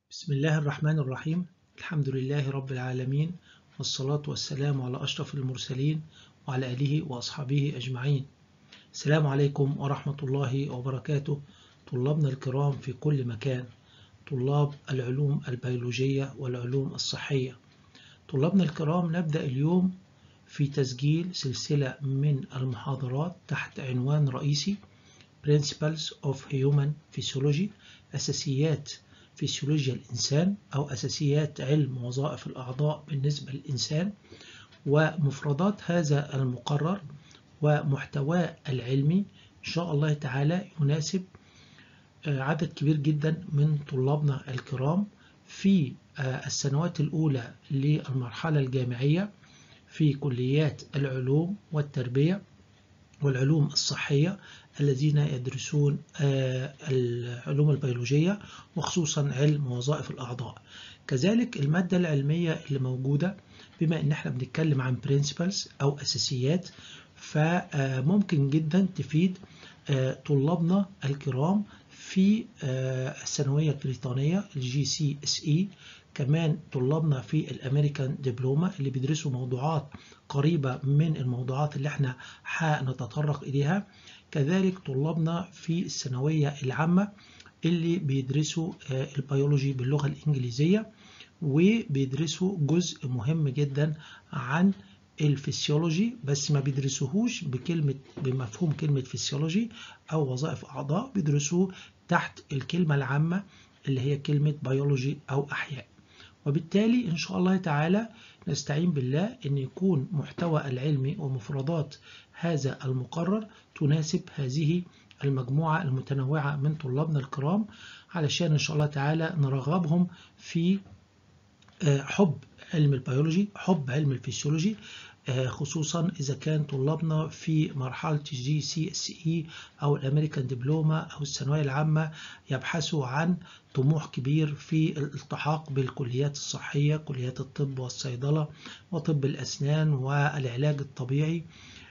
بسم الله الرحمن الرحيم الحمد لله رب العالمين والصلاة والسلام على أشرف المرسلين وعلى آله وأصحابه أجمعين السلام عليكم ورحمة الله وبركاته طلابنا الكرام في كل مكان طلاب العلوم البيولوجية والعلوم الصحية طلابنا الكرام نبدأ اليوم في تسجيل سلسلة من المحاضرات تحت عنوان رئيسي Principles of Human Physiology أساسيات فيسيولوجيا الإنسان أو أساسيات علم وظائف الأعضاء بالنسبة للإنسان ومفردات هذا المقرر ومحتواه العلمي إن شاء الله تعالى يناسب عدد كبير جدا من طلابنا الكرام في السنوات الأولى للمرحلة الجامعية في كليات العلوم والتربية والعلوم الصحية الذين يدرسون العلوم البيولوجية وخصوصا علم وظائف الأعضاء كذلك المادة العلمية اللي موجودة بما ان احنا بنتكلم عن principles أو أساسيات فممكن جدا تفيد طلابنا الكرام في الثانوية البريطانية الجي سي اس اي كمان طلابنا في الامريكان دبلومة اللي بيدرسوا موضوعات قريبة من الموضوعات اللي احنا هنتطرق اليها كذلك طلابنا في الثانوية العامة اللي بيدرسوا البيولوجي باللغة الإنجليزية وبيدرسوا جزء مهم جدا عن الفسيولوجي بس ما بيدرسوهوش بكلمة بمفهوم كلمة فسيولوجي أو وظائف أعضاء بيدرسوه تحت الكلمة العامة اللي هي كلمة بيولوجي أو أحياء وبالتالي إن شاء الله تعالى نستعين بالله أن يكون محتوى العلمي ومفردات هذا المقرر تناسب هذه المجموعة المتنوعة من طلابنا الكرام علشان إن شاء الله تعالى نرغبهم في حب علم البيولوجي حب علم الفسيولوجي خصوصا إذا كان طلابنا في مرحلة الجي سي اس اي أو الأمريكان دبلومة أو الثانوية العامة يبحثوا عن طموح كبير في الالتحاق بالكليات الصحية كليات الطب والصيدلة وطب الأسنان والعلاج الطبيعي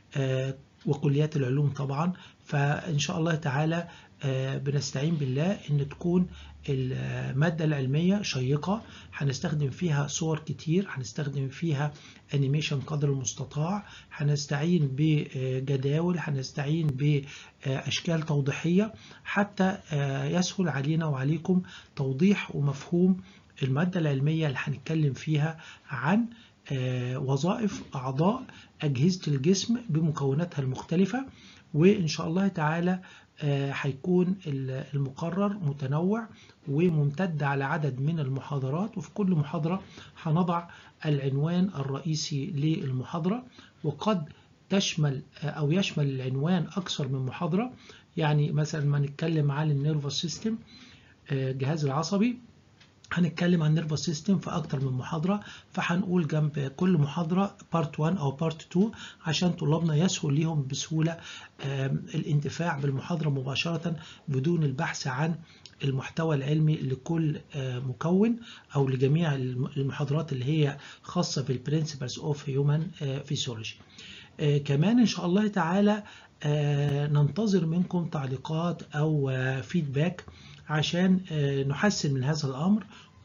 وكليات العلوم طبعا فإن شاء الله تعالى بنستعين بالله ان تكون المادة العلمية شيقة هنستخدم فيها صور كتير هنستخدم فيها انيميشن قدر المستطاع هنستعين بجداول هنستعين باشكال توضيحية حتى يسهل علينا وعليكم توضيح ومفهوم المادة العلمية اللي هنتكلم فيها عن وظائف أعضاء أجهزة الجسم بمكوناتها المختلفة وإن شاء الله تعالى هيكون المقرر متنوع وممتد على عدد من المحاضرات وفي كل محاضرة هنضع العنوان الرئيسي للمحاضرة وقد تشمل أو يشمل العنوان أكثر من محاضرة يعني مثلا ما نتكلم عن النيرفس سيستم الجهاز العصبي هنتكلم عن نيرفس سيستم في اكتر من محاضره فهنقول جنب كل محاضره بارت 1 او بارت 2 عشان طلابنا يسهل ليهم بسهوله الانتفاع بالمحاضره مباشره بدون البحث عن المحتوى العلمي لكل مكون او لجميع المحاضرات اللي هي خاصه بالبرنسبلز اوف هيومن فيسيولوجي كمان ان شاء الله تعالى ننتظر منكم تعليقات او فيدباك عشان نحسن من هذا الأمر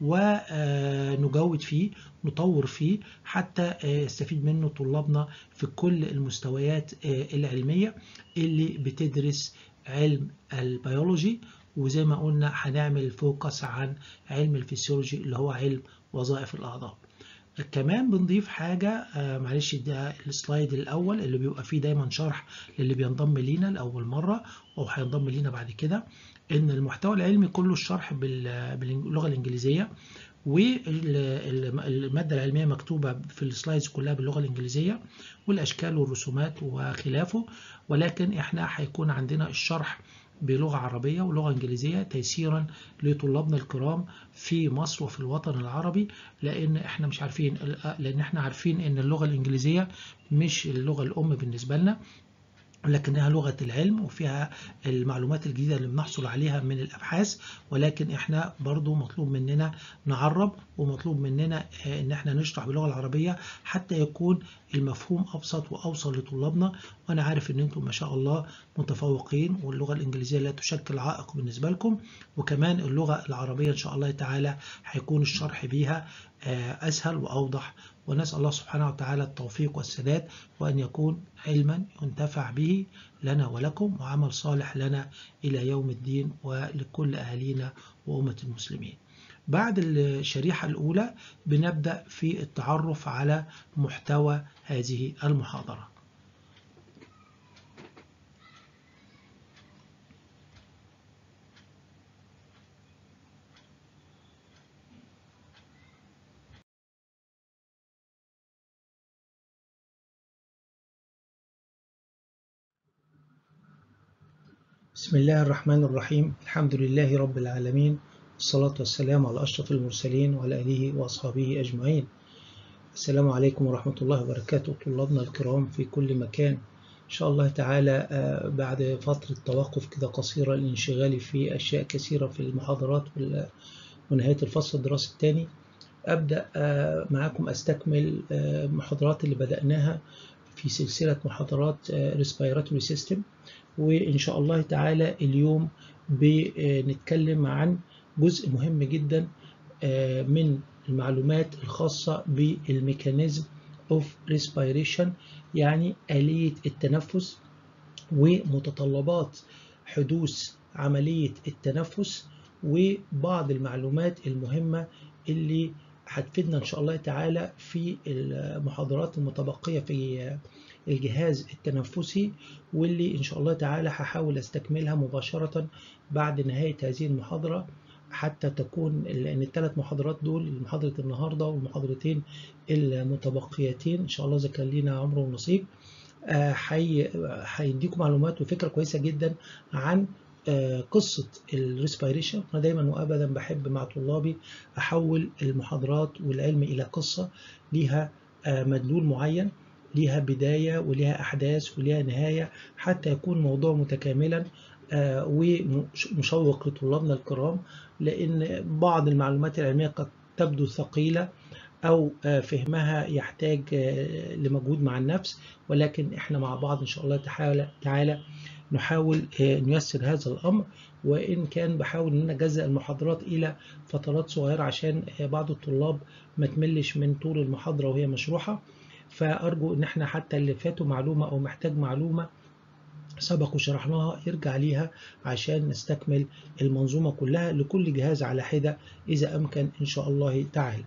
ونجود فيه نطور فيه حتى يستفيد منه طلابنا في كل المستويات العلمية اللي بتدرس علم البيولوجي وزي ما قلنا هنعمل فوكس عن علم الفسيولوجي اللي هو علم وظائف الأعضاء كمان بنضيف حاجة معلش ده السلايد الأول اللي بيبقى فيه دايما شرح للي بينضم لينا لأول مرة أو هينضم لينا بعد كده إن المحتوى العلمي كله الشرح باللغة الإنجليزية والمادة العلمية مكتوبة في السلايدز كلها باللغة الإنجليزية والأشكال والرسومات وخلافه ولكن إحنا هيكون عندنا الشرح بلغة عربية ولغة إنجليزية تيسيرا لطلابنا الكرام في مصر وفي الوطن العربي لأن إحنا مش عارفين لأن إحنا عارفين إن اللغة الإنجليزية مش اللغة الأم بالنسبة لنا لكنها لغة العلم وفيها المعلومات الجديدة اللي بنحصل عليها من الأبحاث ولكن احنا برضو مطلوب مننا نعرب ومطلوب مننا ان احنا نشرح باللغة العربية حتى يكون المفهوم أبسط وأوصل لطلابنا وأنا عارف إن أنتم ما شاء الله متفوقين واللغة الإنجليزية لا تشكل عائق بالنسبة لكم وكمان اللغة العربية إن شاء الله تعالى هيكون الشرح بيها أسهل وأوضح ونسأل الله سبحانه وتعالى التوفيق والسداد وأن يكون علما ينتفع به لنا ولكم وعمل صالح لنا إلى يوم الدين ولكل أهالينا وأمة المسلمين بعد الشريحة الأولى بنبدأ في التعرف على محتوى هذه المحاضرة بسم الله الرحمن الرحيم الحمد لله رب العالمين والصلاة والسلام على أشرف المرسلين وعلى آله وأصحابه أجمعين السلام عليكم ورحمة الله وبركاته طلابنا الكرام في كل مكان إن شاء الله تعالى بعد فترة توقف كده قصيرة للانشغال في أشياء كثيرة في المحاضرات ونهاية الفصل الدراسي الثاني أبدأ معكم أستكمل المحاضرات اللي بدأناها في سلسلة محاضرات Respiratory System وإن شاء الله تعالى اليوم بنتكلم عن جزء مهم جدا من المعلومات الخاصة بالميكانيزم اوف ريسبيريشن يعني آلية التنفس ومتطلبات حدوث عملية التنفس وبعض المعلومات المهمة اللي هتفيدنا إن شاء الله تعالى في المحاضرات المتبقية في الجهاز التنفسي واللي إن شاء الله تعالى هحاول أستكملها مباشرة بعد نهاية هذه المحاضرة حتى تكون لأن الثلاث محاضرات دول محاضرة النهاردة والمحاضرتين المتبقيتين إن شاء الله إذا كان لينا عمر ونصيب هيديكم معلومات وفكرة كويسة جدا عن قصة الريسبيريشن أنا دايما وأبدا بحب مع طلابي أحول المحاضرات والعلم إلى قصة ليها مدلول معين ليها بداية وليها أحداث وليها نهاية حتى يكون الموضوع متكاملا ومشوق لطلابنا الكرام لأن بعض المعلومات العلمية قد تبدو ثقيلة أو فهمها يحتاج لمجهود مع النفس ولكن إحنا مع بعض إن شاء الله تعالى, تعالى نحاول نيسر هذا الأمر وإن كان بحاول أن أجزأ المحاضرات إلى فترات صغيرة عشان بعض الطلاب ما تملش من طول المحاضرة وهي مشروحة فأرجو إن إحنا حتى اللي فاتوا معلومة أو محتاج معلومة سبق وشرحناها يرجع ليها عشان نستكمل المنظومة كلها لكل جهاز على حدة إذا أمكن إن شاء الله تعالى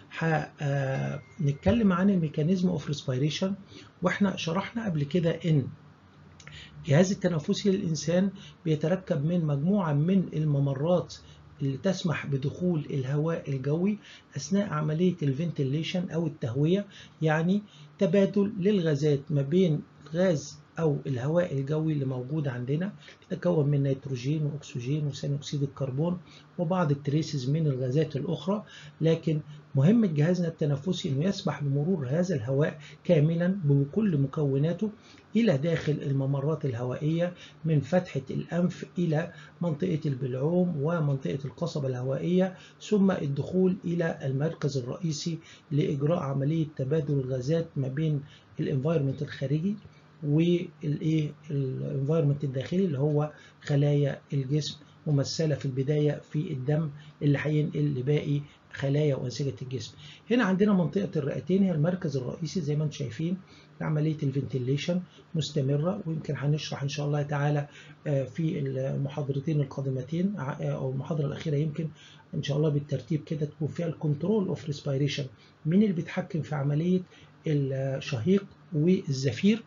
نتكلم عن الميكانيزم اوف ريسبيريشن واحنا شرحنا قبل كده ان الجهاز التنفسي للإنسان بيتركب من مجموعة من الممرات اللي تسمح بدخول الهواء الجوي أثناء عملية الفنتيليشن أو التهوية يعني تبادل للغازات ما بين غاز أو الهواء الجوي اللي موجود عندنا يتكون من نيتروجين وأكسجين وثاني أكسيد الكربون وبعض التريسز من الغازات الأخرى لكن مهمة جهازنا التنفسي أنه يسمح بمرور هذا الهواء كاملا بكل مكوناته إلى داخل الممرات الهوائية من فتحة الأنف إلى منطقة البلعوم ومنطقة القصبة الهوائية ثم الدخول إلى المركز الرئيسي لإجراء عملية تبادل الغازات ما بين الانفايرمنت الخارجي والايه الانفايرمنت الداخلي اللي هو خلايا الجسم ممثله في البدايه في الدم اللي هينقل لباقي خلايا وانسجه الجسم. هنا عندنا منطقه الرئتين هي المركز الرئيسي زي ما انتم شايفين عمليه الفنتيليشن مستمره ويمكن هنشرح ان شاء الله تعالى في المحاضرتين القادمتين او المحاضره الاخيره يمكن ان شاء الله بالترتيب كده تكون فيها الكنترول اوف ريسبيريشن مين اللي بيتحكم في عمليه الشهيق والزفير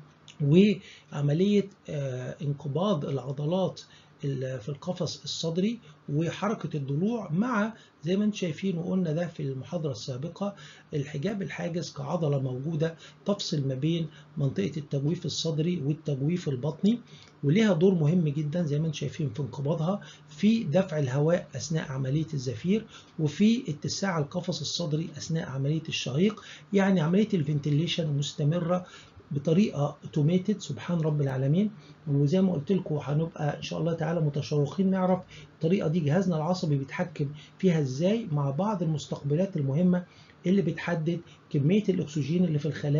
وعملية انقباض العضلات في القفص الصدري وحركة الضلوع مع زي ما انتم شايفين وقلنا ده في المحاضرة السابقة الحجاب الحاجز كعضلة موجودة تفصل ما بين منطقة التجويف الصدري والتجويف البطني وليها دور مهم جدا زي ما انتم شايفين في انقباضها في دفع الهواء أثناء عملية الزفير وفي اتساع القفص الصدري أثناء عملية الشهيق يعني عملية الفنتيليشن مستمرة بطريقه اوتوميتد سبحان رب العالمين وزي ما قلت لكم هنبقى ان شاء الله تعالى متشوقين نعرف الطريقه دي جهازنا العصبي بيتحكم فيها ازاي مع بعض المستقبلات المهمه اللي بتحدد كميه الاكسجين اللي في الخلايا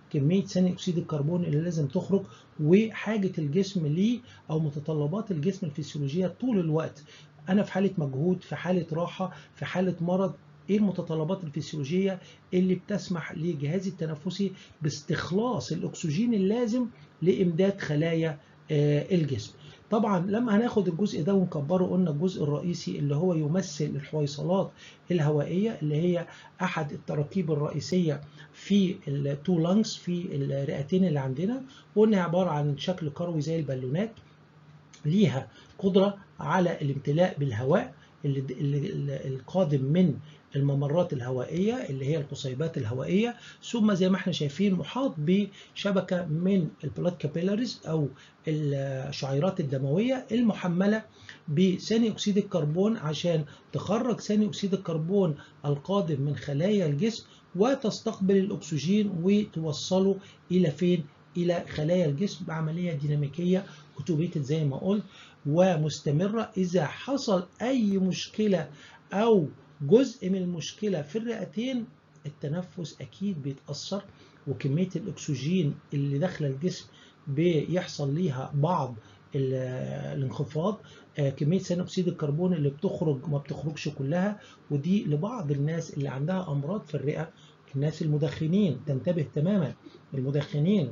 كميه ثاني اكسيد الكربون اللي لازم تخرج وحاجه الجسم ليه او متطلبات الجسم الفسيولوجيه طول الوقت انا في حاله مجهود في حاله راحه في حاله مرض ايه المتطلبات الفسيولوجيه اللي بتسمح لجهازي التنفسي باستخلاص الاكسجين اللازم لامداد خلايا الجسم طبعا لما هناخد الجزء ده ونكبره قلنا الجزء الرئيسي اللي هو يمثل الحويصلات الهوائيه اللي هي احد التراكيب الرئيسيه في التو لانجز في الرئتين اللي عندنا وقلنا عباره عن شكل كروي زي البالونات ليها قدره على الامتلاء بالهواء اللي القادم من الممرات الهوائية اللي هي القصيبات الهوائية ثم زي ما احنا شايفين محاط بشبكة من البلاد كابيلاريز أو الشعيرات الدموية المحملة بثاني أكسيد الكربون عشان تخرج ثاني أكسيد الكربون القادم من خلايا الجسم وتستقبل الأكسجين وتوصله إلى فين؟ إلى خلايا الجسم بعملية ديناميكية أوتوميتد زي ما قلت ومستمرة إذا حصل أي مشكلة أو جزء من المشكلة في الرئتين التنفس أكيد بيتأثر وكمية الأكسجين اللي داخلة الجسم بيحصل ليها بعض الانخفاض كمية ثاني أكسيد الكربون اللي بتخرج ما بتخرجش كلها ودي لبعض الناس اللي عندها أمراض في الرئة الناس المدخنين تنتبه تماما المدخنين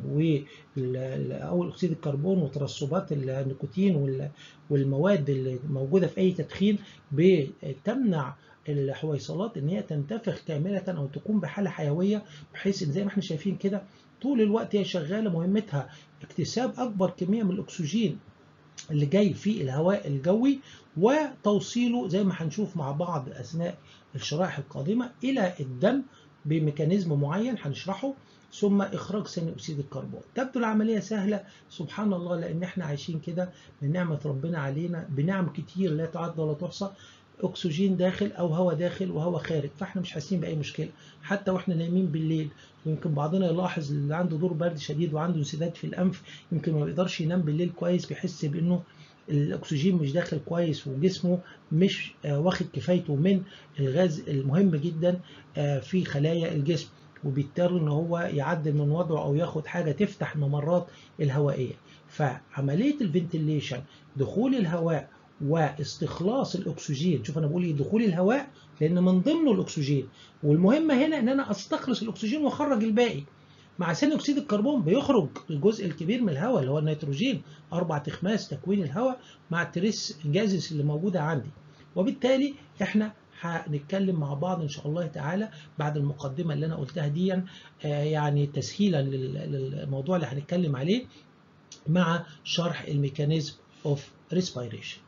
او اكسيد الكربون وترسبات النيكوتين والمواد اللي موجوده في اي تدخين بتمنع الحويصلات ان هي تنتفخ كامله او تقوم بحاله حيويه بحيث ان زي ما احنا شايفين كده طول الوقت هي شغاله مهمتها اكتساب اكبر كميه من الاكسجين اللي جاي في الهواء الجوي وتوصيله زي ما هنشوف مع بعض اثناء الشرائح القادمه الى الدم بميكانيزم معين هنشرحه ثم اخراج ثاني اكسيد الكربون تبدو العمليه سهله سبحان الله لان احنا عايشين كده من نعمه ربنا علينا بنعم كتير لا تعد ولا تحصى اكسجين داخل او هواء داخل وهواء خارج فاحنا مش حاسين باي مشكله حتى واحنا نايمين بالليل ويمكن بعضنا يلاحظ اللي عنده دور برد شديد وعنده انسداد في الانف يمكن ما بيقدرش ينام بالليل كويس بيحس بانه الاكسجين مش داخل كويس وجسمه مش واخد كفايته من الغاز المهم جدا في خلايا الجسم وبيضطر ان هو يعدل من وضعه او ياخد حاجه تفتح الممرات الهوائيه فعمليه الفنتليشن دخول الهواء واستخلاص الاكسجين شوف انا بقول ايه دخول الهواء لان من ضمنه الاكسجين والمهمه هنا ان انا استخلص الاكسجين واخرج الباقي مع ثاني اكسيد الكربون بيخرج الجزء الكبير من الهواء اللي هو النيتروجين اربع تخماس تكوين الهواء مع التريس جازس اللي موجوده عندي وبالتالي احنا هنتكلم مع بعض ان شاء الله تعالى بعد المقدمه اللي انا قلتها دي يعني تسهيلا للموضوع اللي هنتكلم عليه مع شرح الميكانيزم اوف respiration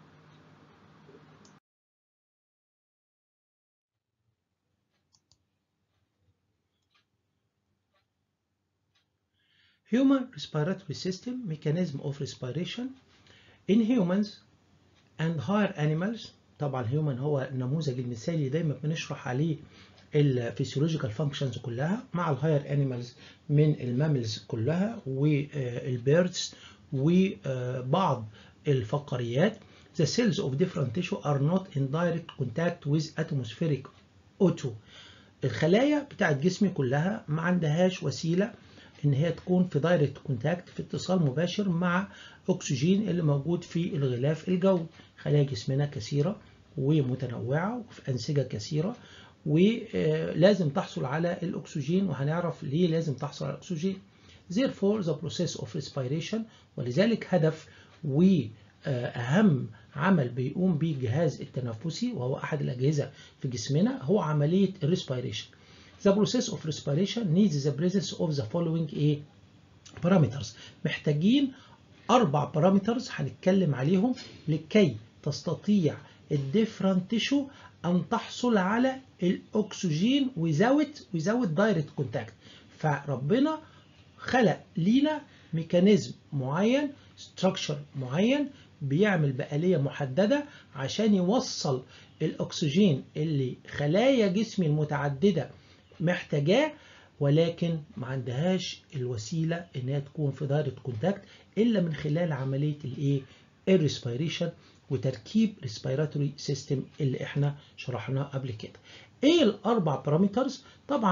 Human respiratory system mechanism of respiration in humans and higher animals طبعا human هو النموذج المثالي دايما بنشرح عليه الفسيولوجيكال فانكشنز كلها مع الهاير انيمالز من الماملز كلها والبيردز وبعض الفقاريات the cells of different tissue are not in direct contact with atmospheric O2 الخلايا بتاعت جسمي كلها ما عندهاش وسيله ان هي تكون في دايركت كونتاكت في اتصال مباشر مع اكسجين اللي موجود في الغلاف الجوي خلايا جسمنا كثيره ومتنوعه وفي انسجه كثيره ولازم تحصل على الاكسجين وهنعرف ليه لازم تحصل على الاكسجين therefore the process of respiration ولذلك هدف واهم عمل بيقوم به الجهاز التنفسي وهو احد الاجهزه في جسمنا هو عمليه الريسبيريشن The process of respiration needs the presence of the following ايه parameters محتاجين اربع بارامترز هنتكلم عليهم لكي تستطيع الديفرنت تيشو ان تحصل على الاكسجين without without direct contact فربنا خلق لينا ميكانيزم معين ستراكشر معين بيعمل بآلية محددة عشان يوصل الأكسجين اللي خلايا جسمي المتعددة محتاجاه ولكن ما عندهاش الوسيلة انها تكون في دايركت كونتاكت الا من خلال عملية الايه الريسبيريشن وتركيب ريسبيراتوري سيستم اللي احنا شرحناه قبل كده ايه الاربع بارامترز طبعا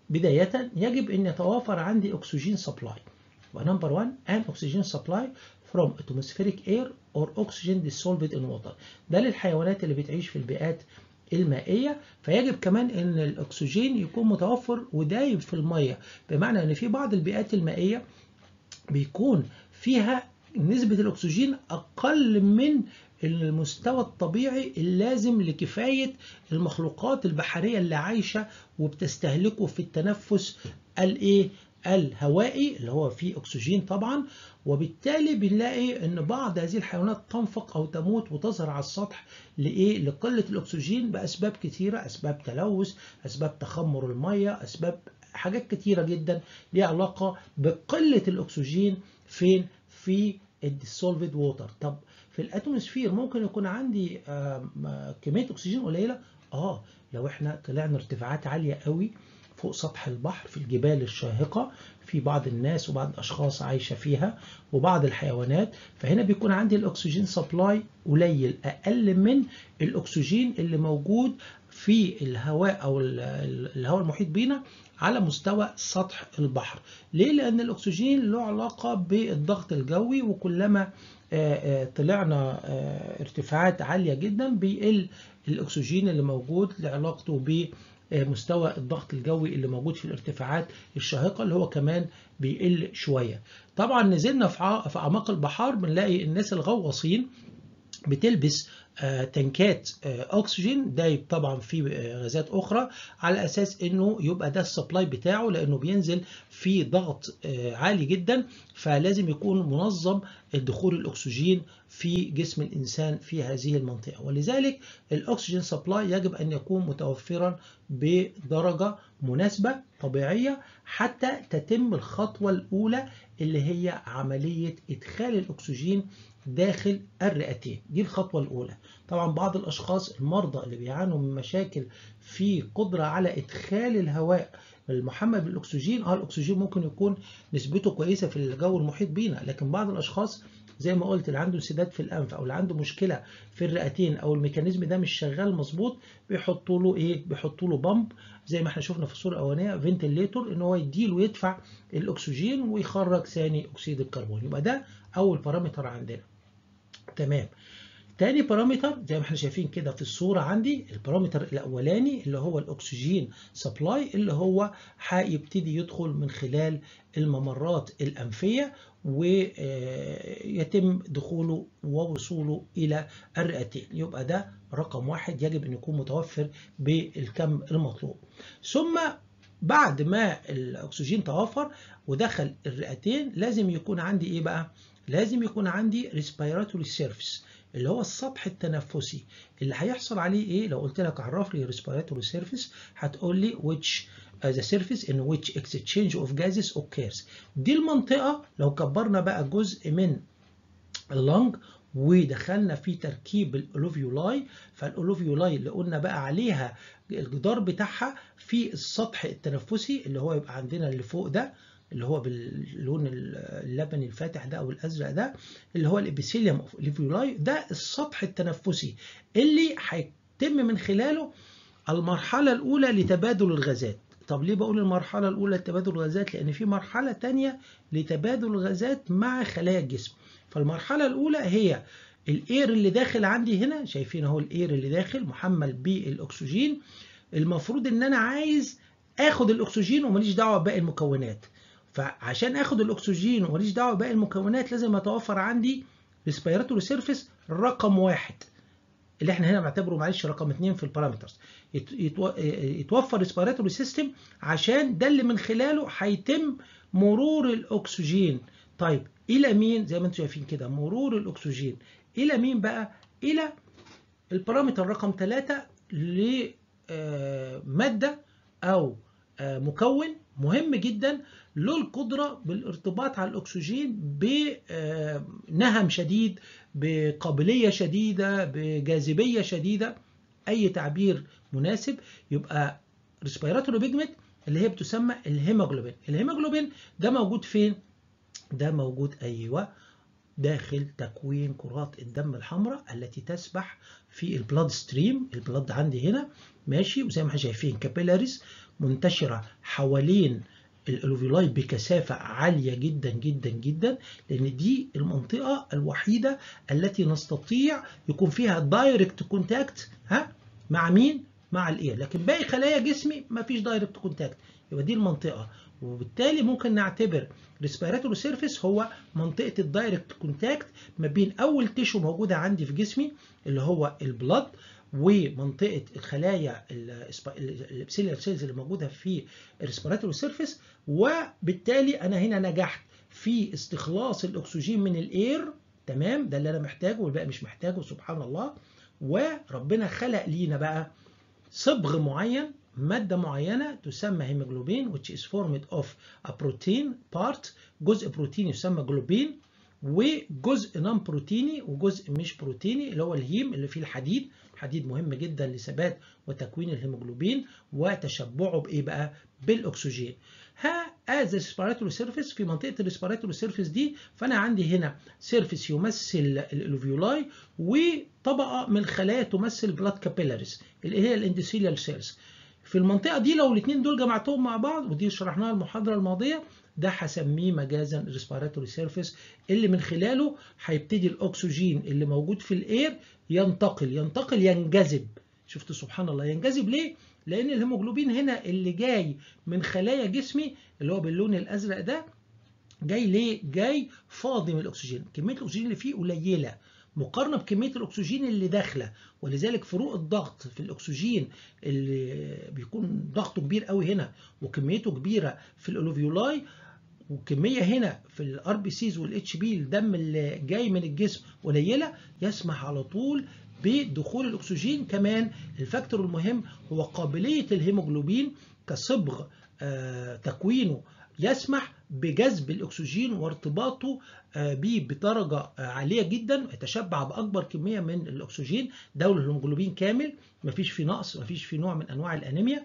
بداية يجب أن يتوافر عندي أكسجين سبلاي ونمبر 1 an oxygen supply from atmospheric air or oxygen dissolved in water ده للحيوانات اللي بتعيش في البيئات المائية فيجب كمان ان الاكسجين يكون متوفر ودايب في المية بمعنى ان في بعض البيئات المائية بيكون فيها نسبة الاكسجين اقل من المستوى الطبيعي اللازم لكفاية المخلوقات البحرية اللي عايشة وبتستهلكه في التنفس الايه الهوائي اللي هو فيه اكسجين طبعا وبالتالي بنلاقي ان بعض هذه الحيوانات تنفق او تموت وتظهر على السطح لايه لقله الاكسجين باسباب كثيره اسباب تلوث اسباب تخمر الميه اسباب حاجات كثيره جدا ليها علاقه بقله الاكسجين فين في الديسولفد ووتر طب في الاتموسفير ممكن يكون عندي كميه اكسجين قليله اه لو احنا طلعنا ارتفاعات عاليه قوي فوق سطح البحر في الجبال الشاهقة في بعض الناس وبعض الأشخاص عايشة فيها وبعض الحيوانات فهنا بيكون عندي الأكسجين سبلاي قليل أقل من الأكسجين اللي موجود في الهواء أو الهواء المحيط بينا على مستوى سطح البحر ليه؟ لأن الأكسجين له علاقة بالضغط الجوي وكلما طلعنا ارتفاعات عالية جدا بيقل الأكسجين اللي موجود لعلاقته ب مستوى الضغط الجوي اللي موجود في الارتفاعات الشاهقه اللي هو كمان بيقل شويه. طبعا نزلنا في اعماق البحار بنلاقي الناس الغواصين بتلبس تنكات اكسجين دايب طبعا في غازات اخرى على اساس انه يبقى ده السبلاي بتاعه لانه بينزل في ضغط عالي جدا فلازم يكون منظم دخول الاكسجين في جسم الانسان في هذه المنطقه ولذلك الاكسجين سبلاي يجب ان يكون متوفرا بدرجه مناسبه طبيعيه حتى تتم الخطوه الاولى اللي هي عمليه ادخال الاكسجين داخل الرئتين دي الخطوة الأولى طبعا بعض الأشخاص المرضى اللي بيعانوا من مشاكل في قدرة على إدخال الهواء المحمل بالأكسجين اه الأكسجين ممكن يكون نسبته كويسة في الجو المحيط بينا لكن بعض الأشخاص زي ما قلت اللي عنده انسداد في الأنف أو اللي عنده مشكلة في الرئتين أو الميكانيزم ده مش شغال مظبوط بيحطوا له إيه بيحطوا له بامب زي ما احنا شفنا في الصورة الأولانية فنتليتور إن هو يديله ويدفع الأكسجين ويخرج ثاني أكسيد الكربون يبقى ده أول بارامتر عندنا تمام تاني بارامتر زي ما احنا شايفين كده في الصورة عندي البارامتر الأولاني اللي هو الأكسجين سبلاي اللي هو هيبتدي يدخل من خلال الممرات الأنفية ويتم دخوله ووصوله إلى الرئتين يبقى ده رقم واحد يجب أن يكون متوفر بالكم المطلوب ثم بعد ما الأكسجين توفر ودخل الرئتين لازم يكون عندي إيه بقى؟ لازم يكون عندي respiratory surface اللي هو السطح التنفسي اللي هيحصل عليه ايه لو قلت لك عرف لي respiratory surface هتقول لي which uh, the surface in which exchange of gases occurs دي المنطقة لو كبرنا بقى جزء من اللنج ودخلنا في تركيب الألوفيولاي فالألوفيولاي اللي قلنا بقى عليها الجدار بتاعها في السطح التنفسي اللي هو يبقى عندنا اللي فوق ده اللي هو باللون اللبني الفاتح ده او الازرق ده اللي هو الابيثيليوم اوف ليفيولاي ده السطح التنفسي اللي هيتم من خلاله المرحله الاولى لتبادل الغازات طب ليه بقول المرحله الاولى لتبادل الغازات لان في مرحله تانية لتبادل الغازات مع خلايا الجسم فالمرحله الاولى هي الاير اللي داخل عندي هنا شايفين اهو الاير اللي داخل محمل بالاكسجين المفروض ان انا عايز اخد الاكسجين وماليش دعوه بباقي المكونات فعشان اخد الاكسجين وماليش دعوه بباقي المكونات لازم يتوفر عندي ريسبيراتوري سيرفيس رقم واحد اللي احنا هنا بنعتبره معلش رقم اثنين في البارامترز يتوفر ريسبيراتوري سيستم عشان ده اللي من خلاله هيتم مرور الاكسجين طيب الى مين زي ما انتم شايفين كده مرور الاكسجين الى مين بقى الى البارامتر رقم ثلاثة لماده او مكون مهم جدا له القدرة بالارتباط على الأكسجين بنهم شديد بقابلية شديدة بجاذبية شديدة أي تعبير مناسب يبقى ريسبيراتوري بيجمنت اللي هي بتسمى الهيموجلوبين الهيموجلوبين ده موجود فين؟ ده موجود أيوة داخل تكوين كرات الدم الحمراء التي تسبح في البلاد ستريم البلاد عندي هنا ماشي وزي ما احنا شايفين كابيلاريز منتشرة حوالين الالوفيولاي بكثافة عالية جدا جدا جدا لأن دي المنطقة الوحيدة التي نستطيع يكون فيها دايركت كونتاكت ها مع مين؟ مع الاير لكن باقي خلايا جسمي ما فيش دايركت كونتاكت يبقى دي المنطقة وبالتالي ممكن نعتبر ريسبيراتوري سيرفيس هو منطقة الدايركت كونتاكت ما بين أول تيشو موجودة عندي في جسمي اللي هو البلد ومنطقه الخلايا الابسيليال سيلز اللي موجوده في الريسبيراتوري سيرفيس وبالتالي انا هنا نجحت في استخلاص الاكسجين من الاير تمام ده اللي انا محتاجه والباقي مش محتاجه سبحان الله وربنا خلق لينا بقى صبغ معين مادة معينة تسمى هيموجلوبين which is formed of a protein part جزء بروتيني يسمى جلوبين وجزء نون بروتيني وجزء مش بروتيني اللي هو الهيم اللي فيه الحديد الحديد مهم جدا لثبات وتكوين الهيموجلوبين وتشبعه بايه بقى بالاكسجين ها از ريسبيراتوري سيرفيس في منطقه الريسبيراتوري سيرفيس دي فانا عندي هنا سيرفيس يمثل الالوفيولاي وطبقه من الخلايا تمثل بلاد كابيلاريز اللي هي الاندوثيليال سيلز في المنطقه دي لو الاثنين دول جمعتهم مع بعض ودي شرحناها المحاضره الماضيه ده هسميه مجازا ريسبيراتوري سيرفيس اللي من خلاله هيبتدي الاكسجين اللي موجود في الاير ينتقل ينتقل ينجذب شفت سبحان الله ينجذب ليه لان الهيموجلوبين هنا اللي جاي من خلايا جسمي اللي هو باللون الازرق ده جاي ليه جاي فاضي من الاكسجين كميه الاكسجين اللي فيه قليله مقارنة بكمية الأكسجين اللي داخلة ولذلك فروق الضغط في الأكسجين اللي بيكون ضغطه كبير قوي هنا وكميته كبيرة في الألوفيولاي وكميه هنا في الار بي سيز والاتش بي الدم اللي جاي من الجسم قليله يسمح على طول بدخول الاكسجين كمان الفاكتور المهم هو قابليه الهيموجلوبين كصبغ آه تكوينه يسمح بجذب الاكسجين وارتباطه به بدرجه عاليه جدا يتشبع باكبر كميه من الاكسجين دول الهيموجلوبين كامل مفيش فيه نقص مفيش فيه نوع من انواع الانيميا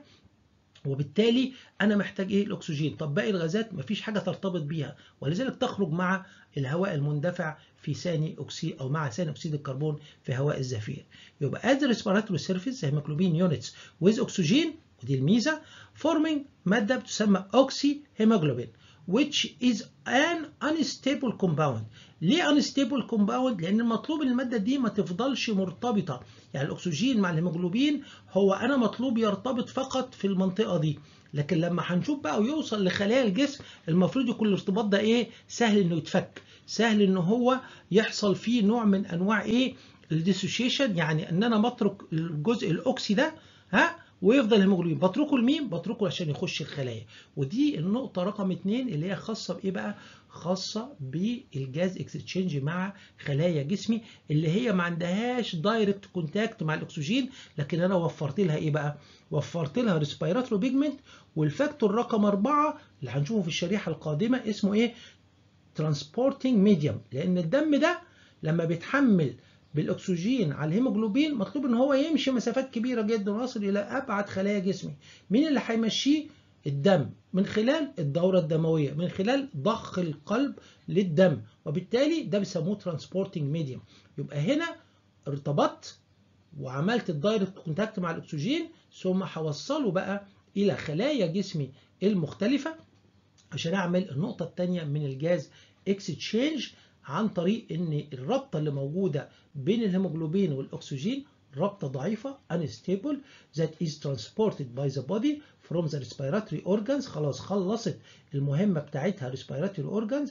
وبالتالي انا محتاج ايه الاكسجين طب باقي الغازات مفيش حاجه ترتبط بيها ولذلك تخرج مع الهواء المندفع في ثاني اكسيد او مع ثاني اكسيد الكربون في هواء الزفير يبقى as respiratory surface هيموجلوبين يونتس with اكسجين ودي الميزه forming ماده بتسمى اوكسي هيموجلوبين which is an unstable compound ليه unstable compound لان المطلوب ان الماده دي ما تفضلش مرتبطه يعني الاكسجين مع الهيموجلوبين هو انا مطلوب يرتبط فقط في المنطقه دي لكن لما هنشوف بقى ويوصل لخلايا الجسم المفروض يكون الارتباط ده ايه سهل انه يتفك سهل ان هو يحصل فيه نوع من انواع ايه الديسوشيشن يعني ان انا بترك الجزء الاوكسي ده ها ويفضل الهيموجلوبين بتركه لمين؟ بتركه عشان يخش الخلايا ودي النقطة رقم اتنين اللي هي خاصة بإيه بقى؟ خاصة بالجاز اكستشينج مع خلايا جسمي اللي هي ما عندهاش دايركت كونتاكت مع الأكسجين لكن أنا وفرت لها إيه بقى؟ وفرت لها ريسبيراتوري بيجمنت والفاكتور رقم أربعة اللي هنشوفه في الشريحة القادمة اسمه إيه؟ ترانسبورتنج ميديوم لأن الدم ده لما بيتحمل بالاكسجين على الهيموجلوبين مطلوب ان هو يمشي مسافات كبيره جدا ويصل الى ابعد خلايا جسمي مين اللي هيمشيه الدم من خلال الدوره الدمويه من خلال ضخ القلب للدم وبالتالي ده بيسموه ترانسبورتنج ميديوم يبقى هنا ارتبطت وعملت الدايركت كونتاكت مع الاكسجين ثم هوصله بقى الى خلايا جسمي المختلفه عشان اعمل النقطه الثانيه من الجاز اكستشينج عن طريق ان الرابطه اللي موجوده بين الهيموجلوبين والاكسجين رابطه ضعيفه unstable that is transported by the body from the respiratory organs خلاص خلصت المهمه بتاعتها respiratory organs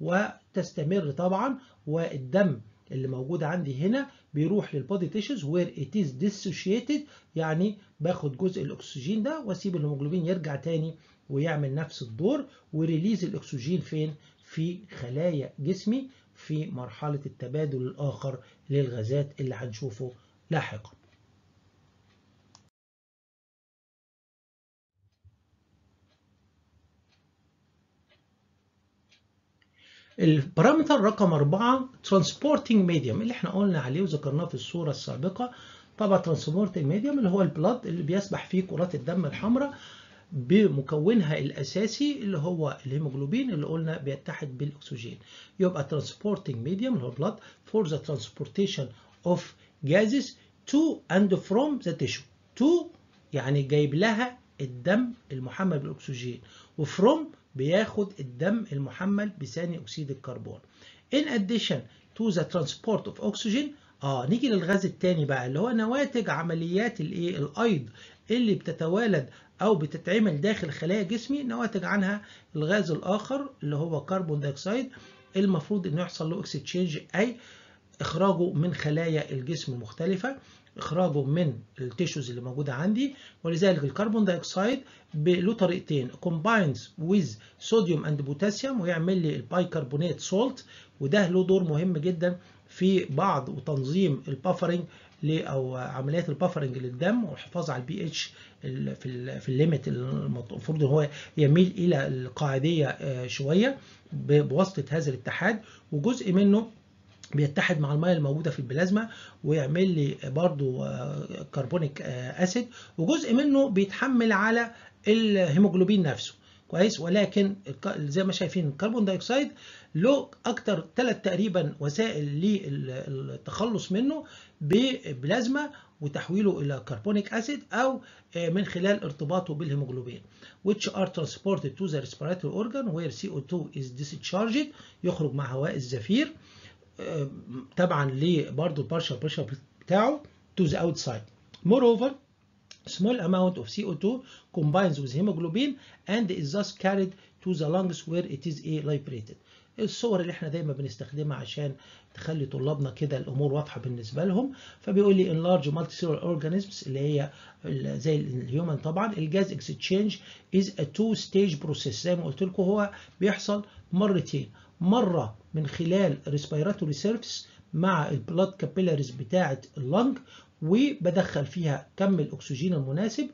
وتستمر طبعا والدم اللي موجود عندي هنا بيروح للبودي تيشوز where it is dissociated يعني باخد جزء الاكسجين ده واسيب الهيموجلوبين يرجع تاني ويعمل نفس الدور وريليز الاكسجين فين في خلايا جسمي في مرحلة التبادل الآخر للغازات اللي هنشوفه لاحقا البارامتر رقم أربعة ترانسبورتنج ميديوم اللي احنا قلنا عليه وذكرناه في الصورة السابقة طبعا ترانسبورتنج ميديوم اللي هو البلاد اللي بيسبح فيه كرات الدم الحمراء بمكونها الاساسي اللي هو الهيموجلوبين اللي قلنا بيتحد بالاكسجين يبقى transporting medium اللي هو blood for the transportation of gases to and from the tissue to يعني جايب لها الدم المحمل بالاكسجين وفروم بياخد الدم المحمل بثاني اكسيد الكربون in addition to the transport of oxygen اه نيجي للغاز الثاني بقى اللي هو نواتج عمليات الايه الايض اللي بتتوالد او بتتعمل داخل خلايا جسمي نواتج عنها الغاز الاخر اللي هو كربون دايوكسيد المفروض انه يحصل له اكستشينج اي اخراجه من خلايا الجسم مختلفه اخراجه من التيشوز اللي موجوده عندي ولذلك الكربون دايوكسيد له طريقتين combines with sodium and potassium ويعمل لي البايكربونات سولت وده له دور مهم جدا في بعض وتنظيم البافرنج او عمليات البافرنج للدم والحفاظ على البي اتش في في الليميت المفروض ان هو يميل الى القاعديه شويه بواسطه هذا الاتحاد وجزء منه بيتحد مع الميه الموجوده في البلازما ويعمل لي برضو كربونيك اسيد وجزء منه بيتحمل على الهيموجلوبين نفسه كويس ولكن زي ما شايفين الكربون دايوكسيد له اكتر ثلاث تقريبا وسائل للتخلص منه ببلازما وتحويله الى كربونيك اسيد او من خلال ارتباطه بالهيموجلوبين which are transported to the respiratory organ where CO2 is discharged يخرج مع هواء الزفير طبعا ليه برضه البارشال بريشر بتاعه to the outside moreover small amount of CO2 combines with hemoglobin and is thus carried to the lungs where it is a liberated الصور اللي احنا دايما بنستخدمها عشان تخلي طلابنا كده الامور واضحه بالنسبه لهم فبيقول لي in large multicellular organisms اللي هي زي الهيومن طبعا الجاز اكسشينج is a two stage process زي ما قلت لكم هو بيحصل مرتين مره من خلال respiratory surface مع البلاد كابيلاريز بتاعه اللنج وبدخل فيها كم الاكسجين المناسب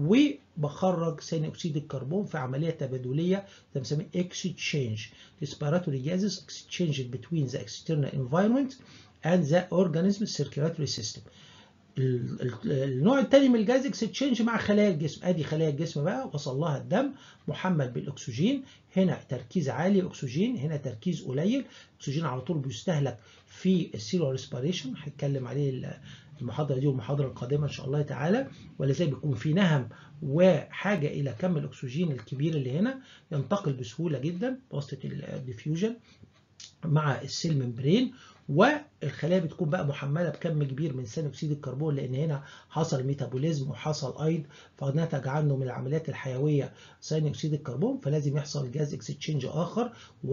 وبخرج ثاني اكسيد الكربون في عمليه تبادليه بنسميها exchange respiratory gases exchanged between the external environment and the organism circulatory system النوع الثاني من الجاز اكستشينج مع خلايا الجسم ادي خلايا الجسم بقى وصل لها الدم محمل بالاكسجين هنا تركيز عالي اكسجين هنا تركيز قليل الاكسجين على طول بيستهلك في السيلولار ريسبيريشن هنتكلم عليه المحاضره دي والمحاضره القادمه ان شاء الله تعالى ولذلك بيكون في نهم وحاجه الى كم الاكسجين الكبير اللي هنا ينتقل بسهوله جدا بواسطه الديفيوجن مع السيل ممبرين والخلايا بتكون بقى محمله بكم كبير من ثاني اكسيد الكربون لان هنا حصل ميتابوليزم وحصل ايض فنتج عنه من العمليات الحيويه ثاني اكسيد الكربون فلازم يحصل جاز اكستشينج اخر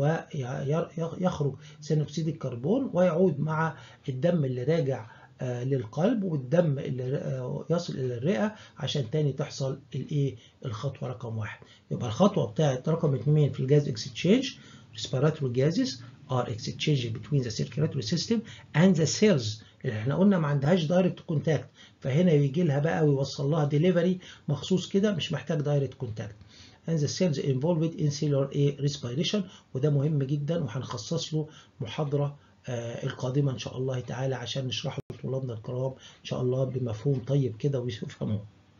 ويخرج ثاني اكسيد الكربون ويعود مع الدم اللي راجع للقلب والدم اللي يصل الى الرئه عشان تاني تحصل الايه الخطوه رقم واحد يبقى الخطوه بتاعت رقم اثنين في الجاز اكستشينج respiratory gases are exchanged between the circulatory system and the cells اللي احنا قلنا ما عندهاش دايركت كونتاكت فهنا يجي لها بقى ويوصل لها ديليفري مخصوص كده مش محتاج دايركت كونتاكت and the cells involved in cellular respiration وده مهم جدا وهنخصص له محاضره آه القادمه ان شاء الله تعالى عشان نشرحه لطلابنا الكرام ان شاء الله بمفهوم طيب كده ويفهموه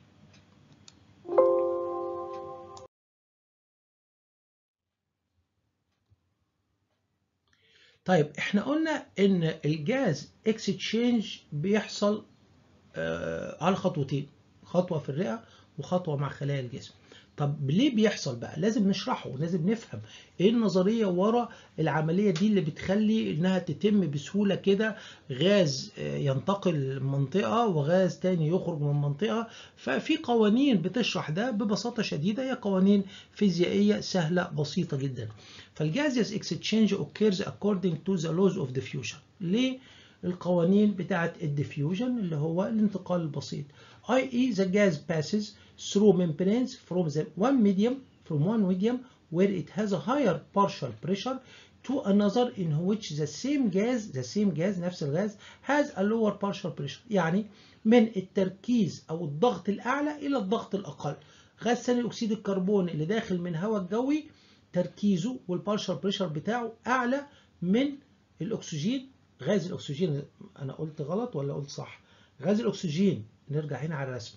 طيب احنا قلنا ان الجاز اكستشينج بيحصل آه على خطوتين خطوه في الرئه وخطوه مع خلايا الجسم طب ليه بيحصل بقى لازم نشرحه ولازم نفهم ايه النظريه ورا العمليه دي اللي بتخلي انها تتم بسهوله كده غاز ينتقل من منطقه وغاز تاني يخرج من منطقه ففي قوانين بتشرح ده ببساطه شديده هي قوانين فيزيائيه سهله بسيطه جدا فالجازيوس اكستشينج occurs according to the laws of diffusion ليه القوانين بتاعه الديفيوجن اللي هو الانتقال البسيط i.e. the gas passes through membranes from the one medium from one medium where it has a higher partial pressure to another in which the same gas the same gas نفس الغاز has a lower partial pressure يعني من التركيز او الضغط الاعلى الى الضغط الاقل غاز ثاني اكسيد الكربون اللي داخل من هواء الجوي تركيزه والبارشال بريشر بتاعه اعلى من الاكسجين غاز الاكسجين انا قلت غلط ولا قلت صح غاز الاكسجين نرجع هنا على الرسم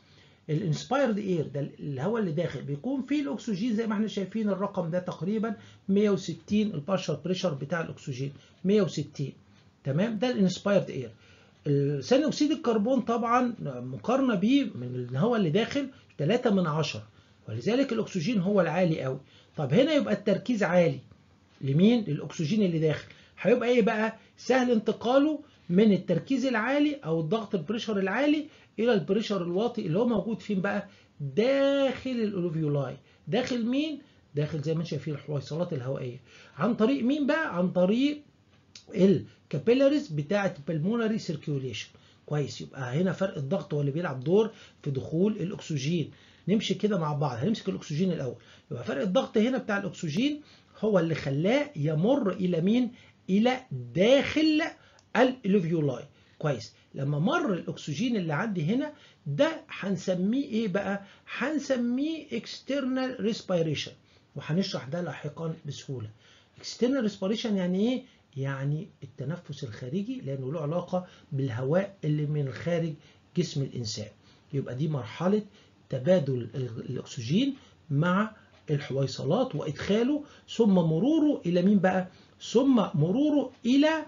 الانسبايرد اير ده الهواء اللي داخل بيكون فيه الاكسجين زي ما احنا شايفين الرقم ده تقريبا 160 البارشال بريشر بتاع الاكسجين 160 تمام ده الانسبايرد اير ثاني اكسيد الكربون طبعا مقارنه بيه من الهواء اللي داخل 3 من 10 ولذلك الاكسجين هو العالي قوي طب هنا يبقى التركيز عالي لمين للاكسجين اللي داخل هيبقى ايه بقى سهل انتقاله من التركيز العالي او الضغط البريشر العالي الى البريشر الواطي اللي هو موجود فين بقى داخل الالوفيولاي داخل مين داخل زي ما انتم شايفين الحويصلات الهوائيه عن طريق مين بقى عن طريق الكابيلاريز بتاعه البلمونري سيركيوليشن كويس يبقى هنا فرق الضغط هو اللي بيلعب دور في دخول الاكسجين نمشي كده مع بعض هنمسك الاكسجين الاول يبقى فرق الضغط هنا بتاع الاكسجين هو اللي خلاه يمر الى مين الى داخل الالوفيولاي كويس لما مر الاكسجين اللي عندي هنا ده هنسميه ايه بقى هنسميه external respiration وهنشرح ده لاحقا بسهوله external respiration يعني ايه يعني التنفس الخارجي لانه له علاقه بالهواء اللي من الخارج جسم الانسان يبقى دي مرحله تبادل الاكسجين مع الحويصلات وادخاله ثم مروره الى مين بقى ثم مروره الى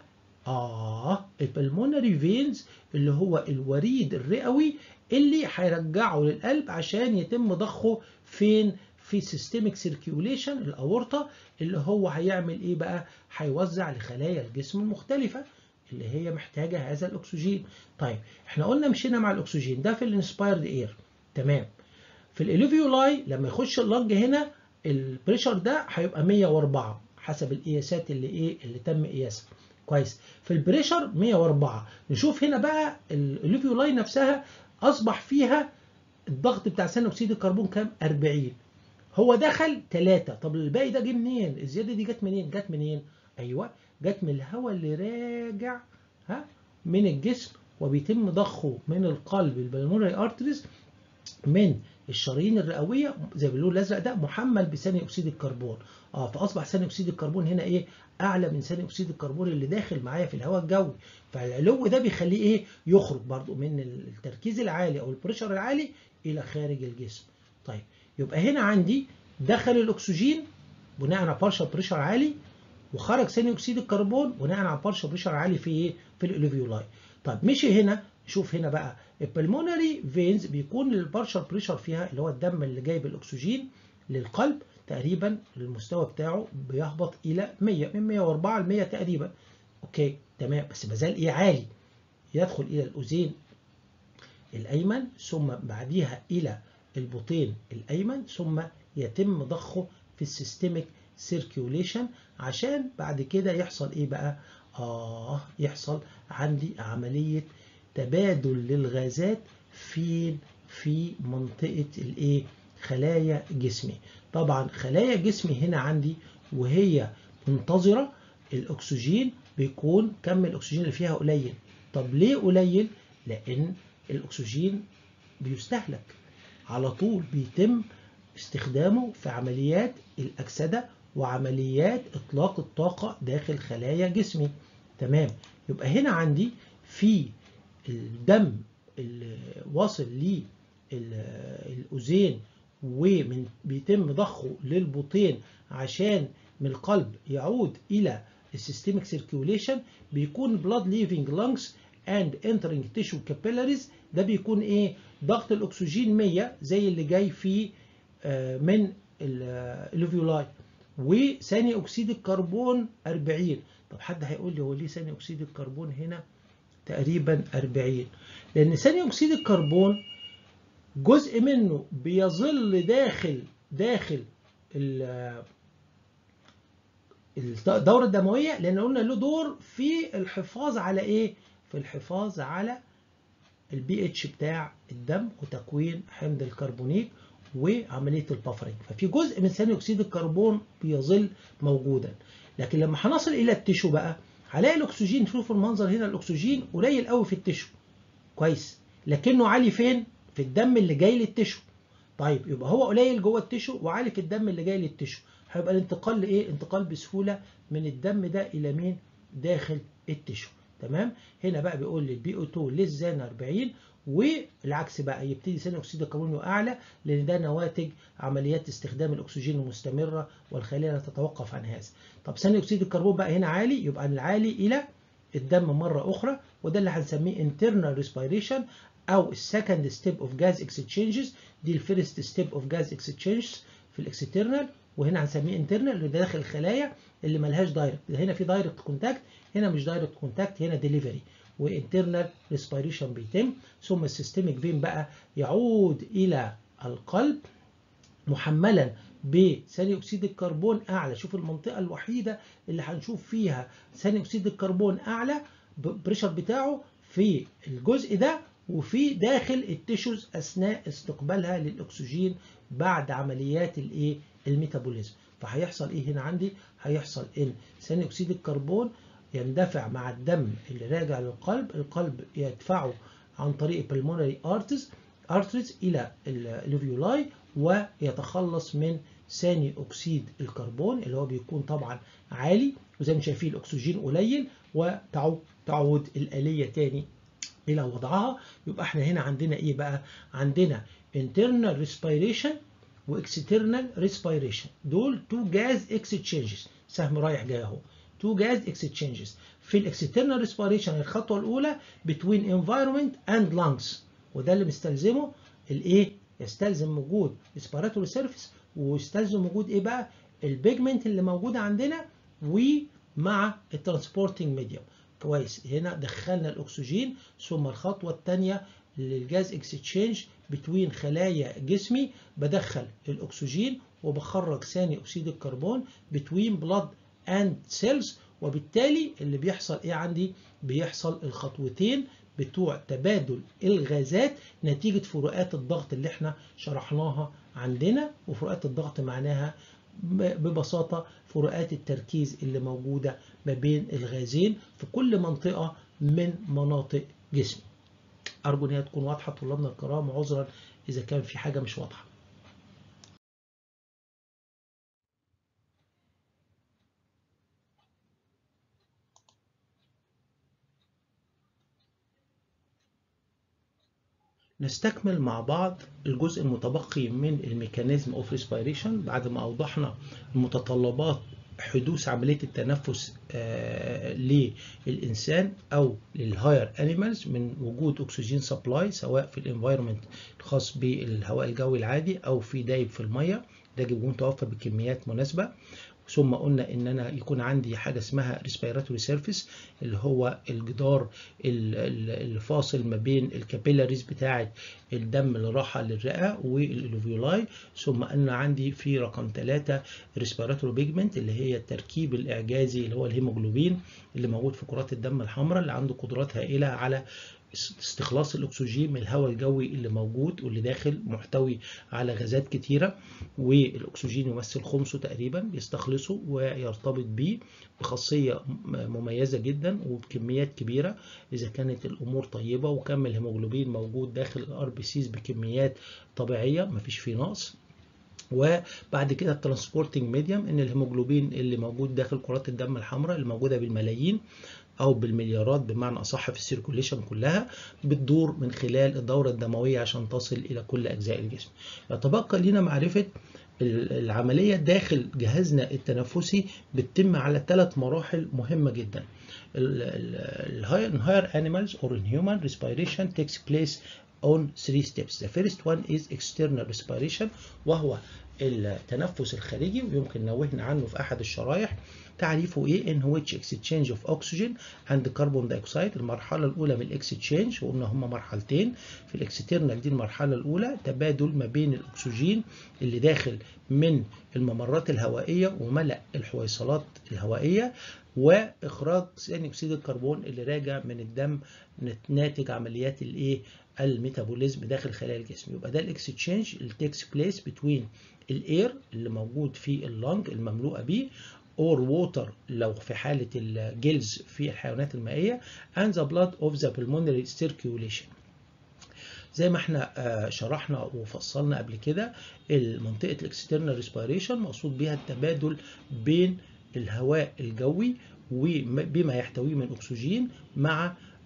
اه البلمونري فينز اللي هو الوريد الرئوي اللي هيرجعه للقلب عشان يتم ضخه فين في سيستميك سيركيوليشن الاورطه اللي هو هيعمل ايه بقى هيوزع لخلايا الجسم المختلفه اللي هي محتاجه هذا الاكسجين طيب احنا قلنا مشينا مع الاكسجين ده في الانسبايرد اير تمام في الاليفيولاي لما يخش اللنج هنا البريشر ده هيبقى 104 حسب القياسات اللي ايه اللي تم قياسها كويس في البريشر 104 نشوف هنا بقى الاليفيولاي نفسها اصبح فيها الضغط بتاع ثاني اكسيد الكربون كام 40 هو دخل 3 طب الباقي ده جه منين الزياده دي جت منين جت منين ايوه جت من الهواء اللي راجع ها من الجسم وبيتم ضخه من القلب البلمونري ارتريز من الشرايين الرئويه زي باللون الازرق ده محمل بثاني اكسيد الكربون اه فاصبح ثاني اكسيد الكربون هنا ايه اعلى من ثاني اكسيد الكربون اللي داخل معايا في الهواء الجوي فالعلو ده بيخليه ايه يخرج برضو من التركيز العالي او البريشر العالي الى خارج الجسم طيب يبقى هنا عندي دخل الاكسجين بناء على بارشال بريشر عالي وخرج ثاني اكسيد الكربون بناء على بارشال بريشر عالي في ايه في الالوفيولاي طيب مشي هنا شوف هنا بقى البلمونري فينز بيكون البارشال بريشر فيها اللي هو الدم اللي جايب الاكسجين للقلب تقريبا المستوى بتاعه بيهبط الى 100 من 104 ل 100 تقريبا اوكي تمام بس ما زال ايه عالي يدخل الى الاذين الايمن ثم بعديها الى البطين الايمن ثم يتم ضخه في السيستميك سيركيوليشن عشان بعد كده يحصل ايه بقى اه يحصل عندي عمليه تبادل للغازات فين في منطقه الايه خلايا جسمي طبعا خلايا جسمي هنا عندي وهي منتظره الاكسجين بيكون كم الاكسجين اللي فيها قليل طب ليه قليل لان الاكسجين بيستهلك على طول بيتم استخدامه في عمليات الأكسدة وعمليات إطلاق الطاقة داخل خلايا جسمي تمام يبقى هنا عندي في الدم اللي واصل للأذين ومن بيتم ضخه للبطين عشان من القلب يعود إلى السيستميك سيركيوليشن بيكون blood leaving lungs and entering tissue capillaries ده بيكون ايه ضغط الاكسجين 100 زي اللي جاي في من الالوفيولاي وثاني اكسيد الكربون 40 طب حد هيقول لي هو ليه ثاني اكسيد الكربون هنا تقريبا 40 لان ثاني اكسيد الكربون جزء منه بيظل داخل داخل الدورة الدموية لأن قلنا له دور في الحفاظ على إيه؟ في الحفاظ على البي اتش بتاع الدم وتكوين حمض الكربونيك وعمليه البفرنج ففي جزء من ثاني اكسيد الكربون بيظل موجودا لكن لما هنصل الى التشو بقى هلاقي الاكسجين شوفوا المنظر هنا الاكسجين قليل قوي في التشو كويس لكنه عالي فين في الدم اللي جاي للتشو طيب يبقى هو قليل جوه التشو وعالي في الدم اللي جاي للتشو هيبقى الانتقال لايه انتقال بسهوله من الدم ده الى مين داخل التشو تمام هنا بقى بيقول لي البي او 2 للزان 40 والعكس بقى يبتدي ثاني اكسيد الكربون يبقى اعلى لان ده نواتج عمليات استخدام الاكسجين المستمره والخليه لا تتوقف عن هذا طب ثاني اكسيد الكربون بقى هنا عالي يبقى العالي الى الدم مره اخرى وده اللي هنسميه internal respiration او السكند ستيب اوف جاز اكسشينجز دي الفيرست ستيب اوف جاز اكسشينجز في الاكسترنال وهنا هنسميه انترنال اللي داخل الخلايا اللي ملهاش دايركت هنا في دايركت كونتاكت هنا مش دايركت كونتاكت هنا ديليفري وانترنال ريسبيريشن بيتم ثم السيستميك فين بقى يعود الى القلب محملا بثاني اكسيد الكربون اعلى شوف المنطقه الوحيده اللي هنشوف فيها ثاني اكسيد الكربون اعلى بريشر بتاعه في الجزء ده وفي داخل التيشوز اثناء استقبالها للاكسجين بعد عمليات الايه الميتابوليزم فهيحصل ايه هنا عندي هيحصل ان ثاني اكسيد الكربون يندفع مع الدم اللي راجع للقلب القلب يدفعه عن طريق البلمونري ارتز ارتريز الى الالفيولاي ويتخلص من ثاني اكسيد الكربون اللي هو بيكون طبعا عالي وزي ما شايفين الاكسجين قليل وتعود الاليه تاني الى وضعها يبقى احنا هنا عندنا ايه بقى عندنا internal respiration واكسترنال respiration دول تو جاز اكسشينجز سهم رايح جاي اهو تو جاز اكسشينجز في الاكسترنال ريسبيريشن الخطوه الاولى between environment and lungs وده اللي مستلزمه الايه يستلزم وجود respiratory surface ويستلزم وجود ايه بقى البيجمنت اللي موجوده عندنا ومع الترانسبورتنج ميديوم كويس هنا دخلنا الاكسجين ثم الخطوه الثانيه للجاز اكسشينج بتوين خلايا جسمي بدخل الاكسجين وبخرج ثاني اكسيد الكربون بتوين بلاد اند سيلز وبالتالي اللي بيحصل ايه عندي بيحصل الخطوتين بتوع تبادل الغازات نتيجة فروقات الضغط اللي احنا شرحناها عندنا وفروقات الضغط معناها ببساطة فروقات التركيز اللي موجودة ما بين الغازين في كل منطقة من مناطق جسمي أرجو أن هي تكون واضحة طلابنا الكرام وعذرا إذا كان في حاجة مش واضحة نستكمل مع بعض الجزء المتبقي من الميكانيزم اوف ريسبيريشن بعد ما اوضحنا المتطلبات حدوث عمليه التنفس آه للانسان او للهاير انيمالز من وجود اكسجين سبلاي سواء في الانفايرمنت الخاص بالهواء الجوي العادي او في دايب في الميه ده يكون متوفر بكميات مناسبه ثم قلنا ان انا يكون عندي حاجه اسمها ريسبيراتوري سيرفيس اللي هو الجدار الفاصل ما بين الكابيلاريز بتاعه الدم اللي راحه للرئه والالوفيولاي ثم ان عندي في رقم 3 ريسبيراتوري بيجمنت اللي هي التركيب الاعجازي اللي هو الهيموجلوبين اللي موجود في كرات الدم الحمراء اللي عنده قدرات هائله على استخلاص الاكسجين من الهواء الجوي اللي موجود واللي داخل محتوي على غازات كتيره والاكسجين يمثل خمسه تقريبا بيستخلصه ويرتبط بيه بخاصيه مميزه جدا وبكميات كبيره اذا كانت الامور طيبه وكم الهيموجلوبين موجود داخل الار بي سيز بكميات طبيعيه مفيش فيه نقص وبعد كده الترانسبورتنج ميديوم ان الهيموجلوبين اللي موجود داخل كرات الدم الحمراء اللي موجوده بالملايين او بالمليارات بمعنى اصح في السيركوليشن كلها بتدور من خلال الدوره الدمويه عشان تصل الى كل اجزاء الجسم يتبقى لنا معرفه العمليه داخل جهازنا التنفسي بتتم على ثلاث مراحل مهمه جدا الهاير animals or in human respiration takes place on three steps. The first one is external respiration وهو التنفس الخارجي ويمكن نوهنا عنه في أحد الشرايح تعريفه إيه؟ in which exchange of oxygen and carbon dioxide المرحلة الأولى من الاكستشينج وقلنا هما مرحلتين في الاكسترنال دي المرحلة الأولى تبادل ما بين الأكسجين اللي داخل من الممرات الهوائية وملأ الحويصلات الهوائية واخراج ثاني اكسيد الكربون اللي راجع من الدم ناتج عمليات الايه الميتابوليزم داخل خلايا الجسم يبقى ده الاكستشينج اللي تيكس بليس بتوين الاير اللي موجود في اللنج المملوءه بيه or water لو في حالة الجلز في الحيوانات المائية and the blood of the pulmonary circulation زي ما احنا شرحنا وفصلنا قبل كده منطقة الاكسترنال ريسبيريشن مقصود بها التبادل بين الهواء الجوي وبما يحتويه من اكسجين مع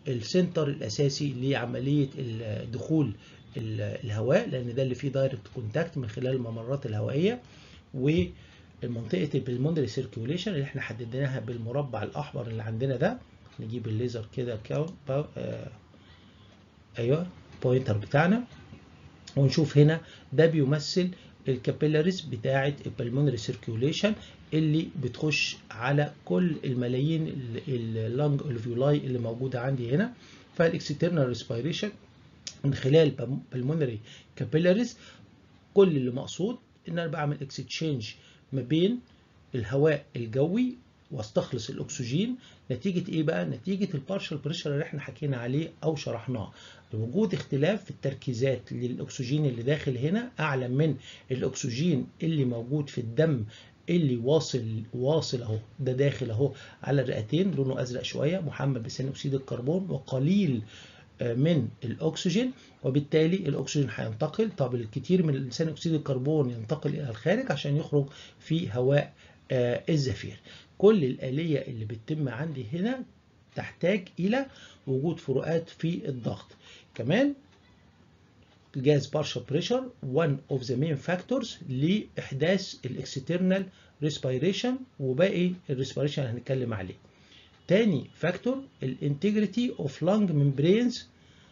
السنتر الاساسي لعمليه دخول الهواء لان ده اللي فيه دايركت كونتاكت من خلال الممرات الهوائيه ومنطقه البلمونري سيركيوليشن اللي احنا حددناها بالمربع الاحمر اللي عندنا ده نجيب الليزر كده آه ايوه بوينتر بتاعنا ونشوف هنا ده بيمثل الكابيلاريز بتاعه البلمونري سيركيوليشن اللي بتخش على كل الملايين اللانج الفيولاي اللي موجوده عندي هنا فالاكسترنال ريسبيريشن من خلال بالمونري كابيلاريز كل اللي مقصود ان انا بعمل اكستشينج ما بين الهواء الجوي واستخلص الاكسجين نتيجه ايه بقى نتيجه البارشال بريشر اللي احنا حكينا عليه او شرحناه وجود اختلاف في التركيزات للاكسجين اللي داخل هنا اعلى من الاكسجين اللي موجود في الدم اللي واصل واصل اهو ده داخل اهو على الرئتين لونه ازرق شويه محمل بثاني اكسيد الكربون وقليل من الاكسجين وبالتالي الاكسجين هينتقل طب الكثير من ثاني اكسيد الكربون ينتقل الى الخارج عشان يخرج في هواء الزفير كل الآلية اللي بتتم عندي هنا تحتاج إلى وجود فروقات في الضغط كمان الجاز بارشال بريشر one of the main factors لإحداث الاكسترنال ريسبيريشن وباقي الريسبيريشن اللي هنتكلم عليه تاني فاكتور الانتجريتي اوف لانج ممبرينز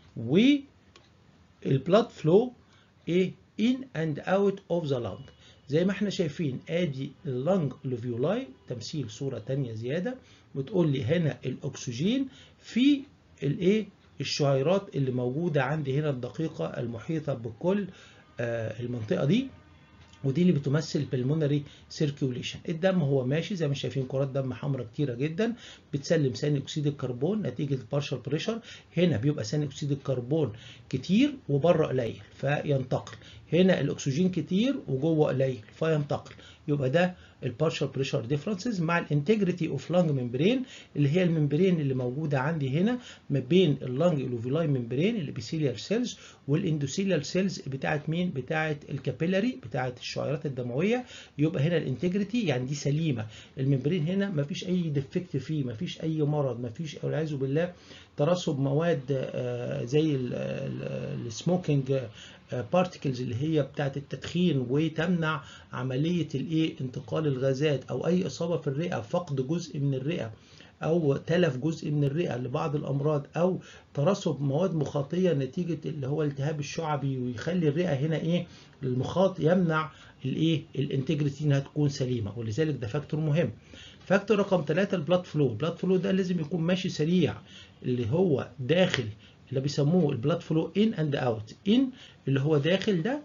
والبلاد فلو ايه in and out of the lung زي ما احنا شايفين ادي اللنج لوفيولاي تمثيل صوره تانية زياده بتقول لي هنا الاكسجين في الايه الشعيرات اللي موجوده عندي هنا الدقيقه المحيطه بكل آه المنطقه دي ودي اللي بتمثل بالمونري سيركيوليشن الدم هو ماشي زي ما شايفين كرات دم حمراء كتيره جدا بتسلم ثاني اكسيد الكربون نتيجه البارشال بريشر هنا بيبقى ثاني اكسيد الكربون كتير وبره قليل فينتقل هنا الاكسجين كتير وجوه قليل فينتقل يبقى ده البارشال بريشر ديفرنسز مع الانتجريتي اوف لانج ممبرين اللي هي الممبرين اللي موجوده عندي هنا ما بين اللانج لوفيلاي ممبرين الابيثيليال سيلز والاندوثيليال سيلز بتاعت مين بتاعت الكابيلاري بتاعت الشعيرات الدمويه يبقى هنا الانتجريتي يعني دي سليمه الممبرين هنا ما فيش اي ديفكت فيه ما فيش اي مرض ما فيش والعياذ بالله ترسب مواد زي السموكينج بارتكلز اللي هي بتاعت التدخين وتمنع عمليه الايه انتقال الغازات او اي اصابه في الرئه فقد جزء من الرئه او تلف جزء من الرئه لبعض الامراض او ترسب مواد مخاطيه نتيجه اللي هو التهاب الشعبي ويخلي الرئه هنا ايه المخاط يمنع الايه الانتجريتي انها تكون سليمه ولذلك ده فاكتور مهم فاكتور رقم ثلاثة البلاد فلو البلاد فلو ده لازم يكون ماشي سريع اللي هو داخل اللي بيسموه البلاد فلو ان اند اوت ان اللي هو داخل ده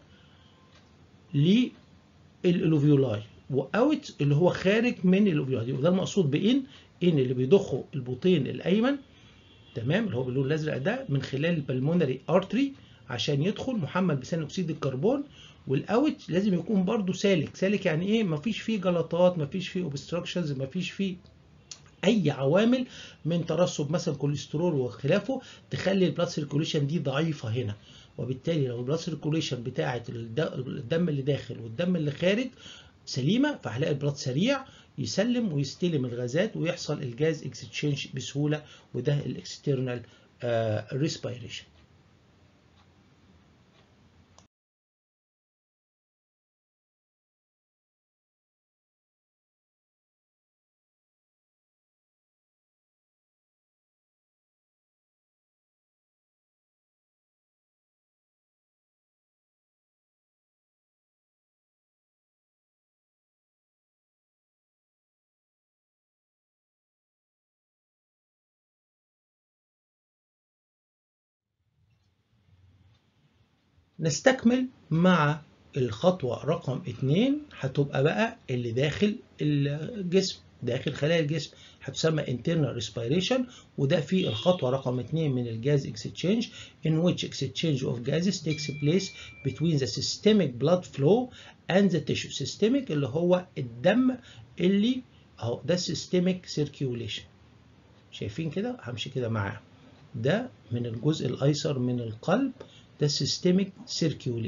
للالوفيولاي واوت اللي هو خارج من الالوفيولاي وده المقصود بان ان اللي بيضخه البطين الايمن تمام اللي هو باللون الازرق ده من خلال البلمونري ارتري عشان يدخل محمل بثاني اكسيد الكربون والاوت لازم يكون برضو سالك سالك يعني ايه مفيش فيه جلطات مفيش فيه اوبستراكشنز مفيش فيه اي عوامل من ترسب مثلا كوليسترول وخلافه تخلي البلاد سيركوليشن دي ضعيفه هنا وبالتالي لو البلاد سيركوليشن بتاعه الدم اللي داخل والدم اللي خارج سليمه فهلاقي البلاد سريع يسلم ويستلم الغازات ويحصل الجاز اكستشينج بسهوله وده الاكسترنال ريسبيريشن نستكمل مع الخطوة رقم اتنين هتبقى بقى اللي داخل الجسم داخل خلايا الجسم هتسمى internal respiration وده في الخطوة رقم اتنين من الجاز exchange in which exchange of gases takes place between the systemic blood flow and the tissue systemic اللي هو الدم اللي اهو ده systemic circulation شايفين كده همشي كده معاه ده من الجزء الايسر من القلب ده systemic circulation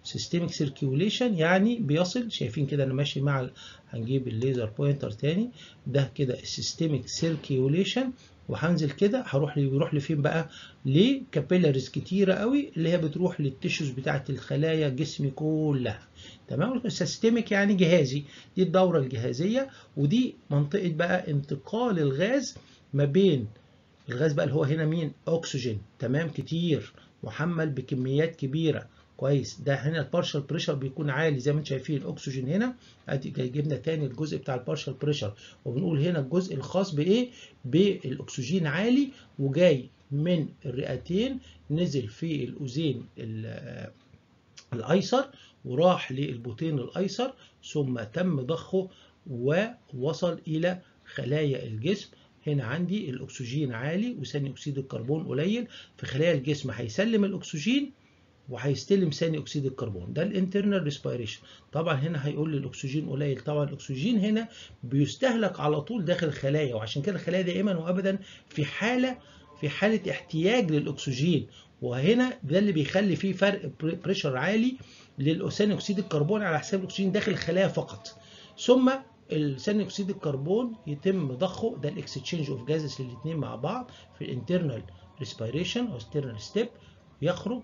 سيستميك سيركيوليشن يعني بيصل شايفين كده انا ماشي مع ال... هنجيب الليزر بوينتر تاني ده كده السيستميك سيركيوليشن وهنزل كده هروح لي بيروح لفين بقى لكابيلاريز كتيره قوي اللي هي بتروح للتشوز بتاعه الخلايا جسمي كلها تمام سيستميك يعني جهازي دي الدوره الجهازيه ودي منطقه بقى انتقال الغاز ما بين الغاز بقى اللي هو هنا مين اكسجين تمام كتير محمل بكميات كبيره كويس ده هنا البارشال بريشر بيكون عالي زي ما انتم شايفين الاكسجين هنا ادي جبنا تاني الجزء بتاع البارشال بريشر وبنقول هنا الجزء الخاص بايه بالاكسجين عالي وجاي من الرئتين نزل في الاذين الايسر وراح للبطين الايسر ثم تم ضخه ووصل الى خلايا الجسم هنا عندي الاكسجين عالي وثاني اكسيد الكربون قليل في خلايا الجسم هيسلم الاكسجين وهيستلم ثاني اكسيد الكربون ده الانترنال ريسبيريشن طبعا هنا هيقول لي الاكسجين قليل طبعا الاكسجين هنا بيستهلك على طول داخل الخلايا وعشان كده الخلايا دائما وابدا في حاله في حاله احتياج للاكسجين وهنا ده اللي بيخلي فيه فرق بريشر عالي للثاني اكسيد الكربون على حساب الاكسجين داخل الخلايا فقط ثم ثاني اكسيد الكربون يتم ضخه ده الاكستشينج اوف جازز للاثنين مع بعض في الانترنال ريسبيريشن او external ستيب يخرج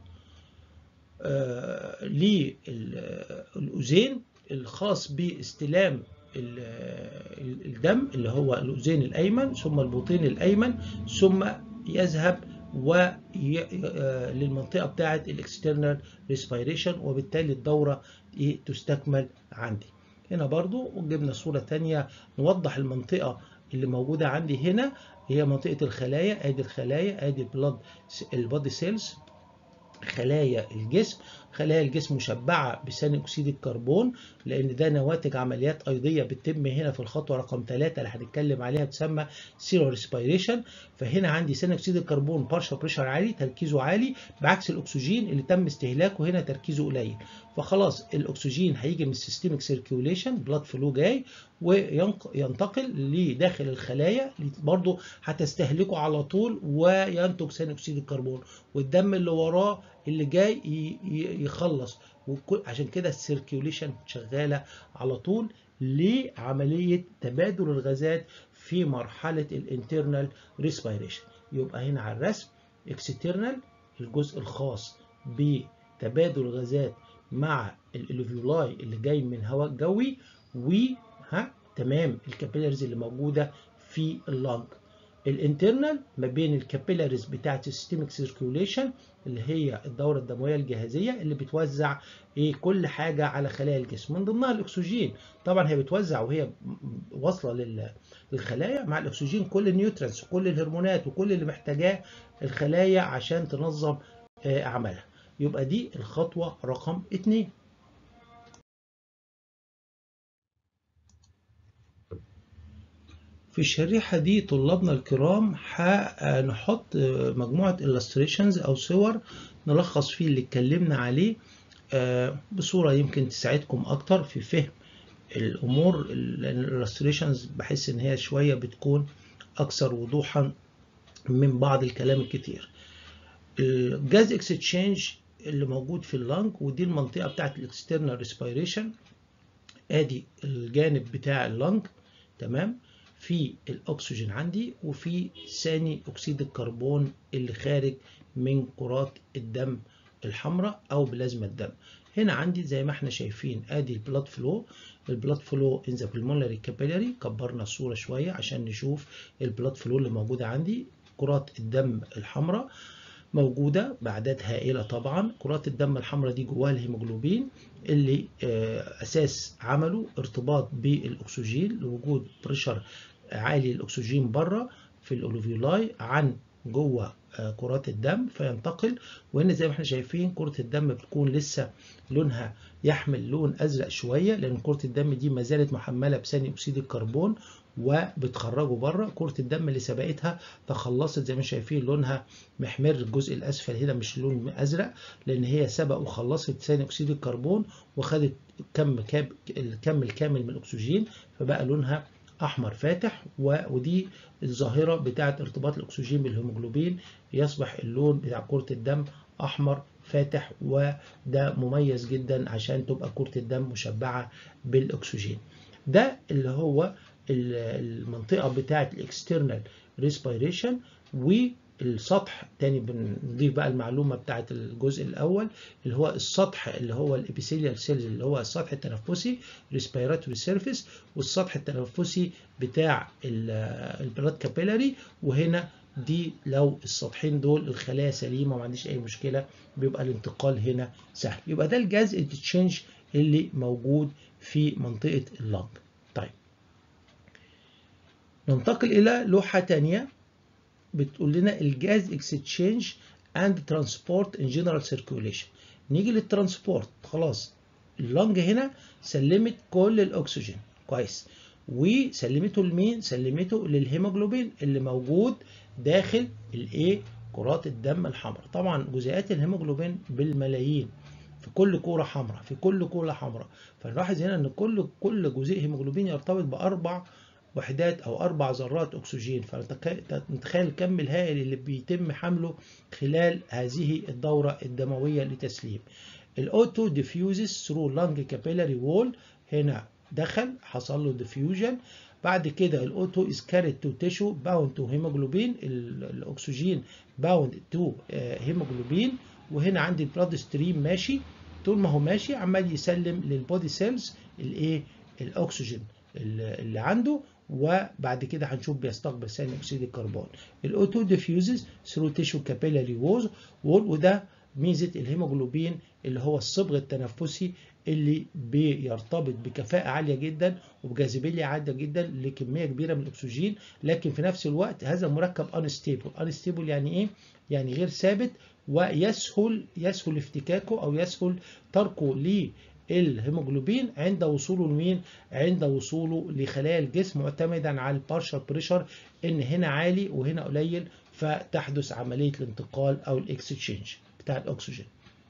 آه للأذين الخاص باستلام الدم اللي هو الأذين الأيمن ثم البطين الأيمن ثم يذهب و للمنطقة بتاعة الاكسترنال ريسبيريشن وبالتالي الدورة تستكمل عندي هنا برضو جبنا صورة تانية نوضح المنطقة اللي موجودة عندي هنا هي منطقة الخلايا ادي الخلايا ادي البلاد البادي سيلز خلايا الجسم خلايا الجسم مشبعة بثاني أكسيد الكربون لأن ده نواتج عمليات أيضية بتتم هنا في الخطوة رقم 3 اللي هنتكلم عليها تسمى سيرو ريسبيريشن فهنا عندي ثاني أكسيد الكربون بارشال بريشر عالي تركيزه عالي بعكس الأكسجين اللي تم استهلاكه هنا تركيزه قليل فخلاص الأكسجين هيجي من السيستميك سيركيوليشن بلاد فلو جاي وينتقل لداخل الخلايا برضه هتستهلكه على طول وينتج ثاني أكسيد الكربون والدم اللي وراه اللي جاي يخلص عشان كده السيركيوليشن شغاله على طول لعمليه تبادل الغازات في مرحله الانترنال ريسبيريشن يبقى هنا على الرسم اكسترنال الجزء الخاص بتبادل الغازات مع الالوفيولاي اللي جاي من هواء جوي وها تمام الكابيلاريز اللي موجوده في اللنج الانترنال ما بين الكابيلاريز بتاعت السيستميك سيركيوليشن اللي هي الدورة الدموية الجهازية اللي بتوزع ايه كل حاجة على خلايا الجسم من ضمنها الأكسجين طبعا هي بتوزع وهي واصلة للخلايا مع الأكسجين كل النيوترنس وكل الهرمونات وكل اللي محتاجاه الخلايا عشان تنظم أعمالها يبقى دي الخطوة رقم 2 في الشريحة دي طلابنا الكرام هنحط مجموعة illustrations أو صور نلخص فيه اللي اتكلمنا عليه بصورة يمكن تساعدكم أكتر في فهم الأمور لأن الillustrations بحس إن هي شوية بتكون أكثر وضوحا من بعض الكلام الكتير الجاز اكستشينج اللي موجود في اللنج ودي المنطقة بتاعت الاكسترنال ريسبيريشن ادي الجانب بتاع اللنج تمام في الاكسجين عندي وفي ثاني اكسيد الكربون اللي خارج من كرات الدم الحمراء او بلازما الدم هنا عندي زي ما احنا شايفين ادي البلاد فلو البلاد فلو ان ذا pulmonary كابيلاري كبرنا الصوره شويه عشان نشوف البلاد فلو اللي موجوده عندي كرات الدم الحمراء موجودة بأعداد هائلة طبعا كرات الدم الحمراء دي جواها الهيموجلوبين اللي أساس عمله ارتباط بالأكسجين لوجود بريشر عالي الأكسجين بره في الأولوفيولاي عن جوه كرات الدم فينتقل وهنا زي ما احنا شايفين كرة الدم بتكون لسه لونها يحمل لون أزرق شوية لأن كرة الدم دي ما زالت محملة بثاني أكسيد الكربون وبتخرجه بره كرة الدم اللي سبقتها تخلصت زي ما شايفين لونها محمر الجزء الأسفل هنا مش لون أزرق لأن هي سبق وخلصت ثاني أكسيد الكربون وخدت كم كاب الكم الكامل من الأكسجين فبقى لونها احمر فاتح ودي الظاهره بتاعه ارتباط الاكسجين بالهيموجلوبين يصبح اللون بتاع كره الدم احمر فاتح وده مميز جدا عشان تبقى كرة الدم مشبعة بالأكسجين ده اللي هو المنطقة بتاعة الاكسترنال ريسبيريشن والسطح تاني بنضيف بقى المعلومة بتاعة الجزء الأول اللي هو السطح اللي هو الابيثيليال سيلز اللي هو السطح التنفسي ريسبيراتوري سيرفيس والسطح التنفسي بتاع البلاد كابيلاري وهنا دي لو السطحين دول الخلايا سليمه وما عنديش اي مشكله بيبقى الانتقال هنا سهل يبقى ده الجاز اكستشينج اللي موجود في منطقه اللنج طيب ننتقل الى لوحه ثانيه بتقول لنا الجاز اكستشينج اند ترانسبورت ان جنرال سيركيوليشن نيجي للترانسبورت خلاص اللنج هنا سلمت كل الاكسجين كويس وسلمته لمين سلمته للهيموجلوبين اللي موجود داخل الايه كرات الدم الحمراء طبعا جزيئات الهيموجلوبين بالملايين في كل كوره حمراء في كل كوره حمراء فنلاحظ هنا ان كل كل جزيء هيموجلوبين يرتبط باربع وحدات او اربع ذرات اكسجين فنتخيل الكم الهائل اللي بيتم حمله خلال هذه الدوره الدمويه لتسليم الاوتو ديفيوزز ثرو لانج كابيلاري وول هنا دخل حصل له ديفيوجن بعد كده الاوتو از كاريد تو تيشو باوند تو هيموجلوبين الاكسجين باوند تو هيموجلوبين وهنا عندي البلاد ستريم ماشي طول ما هو ماشي عمال يسلم للبودي سيلز الايه الاكسجين اللي عنده وبعد كده هنشوف بيستقبل ثاني اكسيد الكربون الاوتو ديفيوزز ثرو تيشو كابيلاري ووز وده ميزه الهيموجلوبين اللي هو الصبغ التنفسي اللي بيرتبط بكفاءة عالية جدا وبجاذبية عالية جدا لكمية كبيرة من الأكسجين لكن في نفس الوقت هذا مركب unstable unstable يعني إيه؟ يعني غير ثابت ويسهل يسهل افتكاكه أو يسهل تركه للهيموجلوبين عند وصوله لمين؟ عند وصوله لخلايا الجسم معتمدا على البارشال بريشر إن هنا عالي وهنا قليل فتحدث عملية الانتقال أو الاكستشينج بتاع الأكسجين.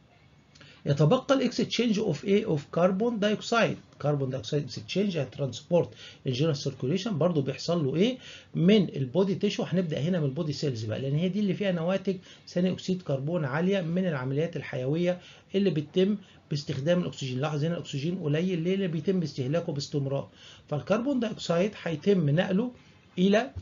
يتبقى الاكستشينج اوف ايه اوف كربون دايوكسيد كربون دايوكسيد اكستشينج ترانسبورت الجنرال سيركيوليشن برضو بيحصل له ايه من البودي تيشو هنبدا هنا من البودي سيلز بقى لان هي دي اللي فيها نواتج ثاني اكسيد كربون عاليه من العمليات الحيويه اللي بتتم باستخدام الاكسجين لاحظ هنا الاكسجين قليل ليه اللي بيتم استهلاكه باستمرار فالكربون دايوكسيد هيتم نقله الى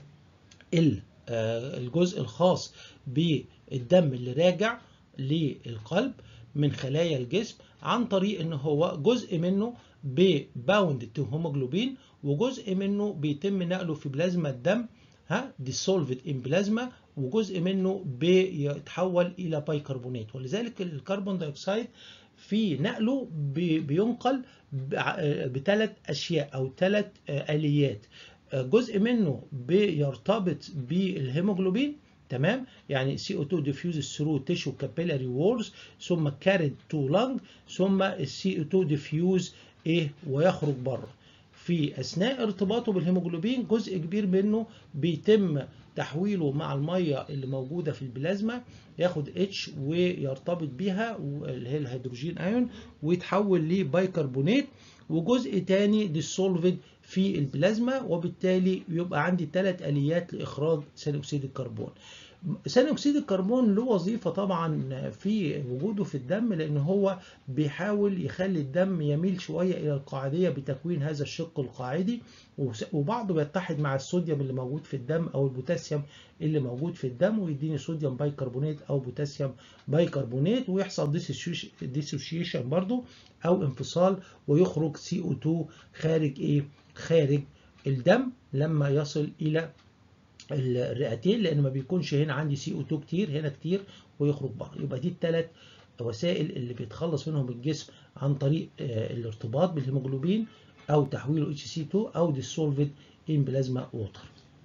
الجزء الخاص بالدم اللي راجع للقلب من خلايا الجسم عن طريق ان هو جزء منه بباوند تو هيموجلوبين وجزء منه بيتم نقله في بلازما الدم ها ديسولفد ان بلازما وجزء منه بيتحول الى بايكربونات ولذلك الكربون دايوكسيد في نقله بينقل بثلاث اشياء او ثلاث اليات جزء منه بيرتبط بالهيموجلوبين تمام يعني CO2 diffuses through tissue capillary walls ثم carried to lung ثم ال CO2 diffuse ايه ويخرج بره في اثناء ارتباطه بالهيموجلوبين جزء كبير منه بيتم تحويله مع الميه اللي موجوده في البلازما ياخد اتش ويرتبط بيها اللي هي الهيدروجين ايون ويتحول لبايكربونات وجزء تاني ديسولفد في البلازما وبالتالي يبقى عندي ثلاث اليات لاخراج ثاني اكسيد الكربون ثاني اكسيد الكربون له وظيفه طبعا في وجوده في الدم لان هو بيحاول يخلي الدم يميل شويه الى القاعديه بتكوين هذا الشق القاعدي وبعضه بيتحد مع الصوديوم اللي موجود في الدم او البوتاسيوم اللي موجود في الدم ويديني صوديوم بايكربونات او بوتاسيوم بايكربونات ويحصل ديسوشيشن برضو او انفصال ويخرج CO2 خارج ايه خارج الدم لما يصل الى الرئتين لان ما بيكونش هنا عندي سي او 2 كتير هنا كتير ويخرج بره يبقى دي الثلاث وسائل اللي بيتخلص منهم الجسم عن طريق الارتباط بالهيموجلوبين او تحويله اتش سي 2 او ديسولفد ان بلازما ووتر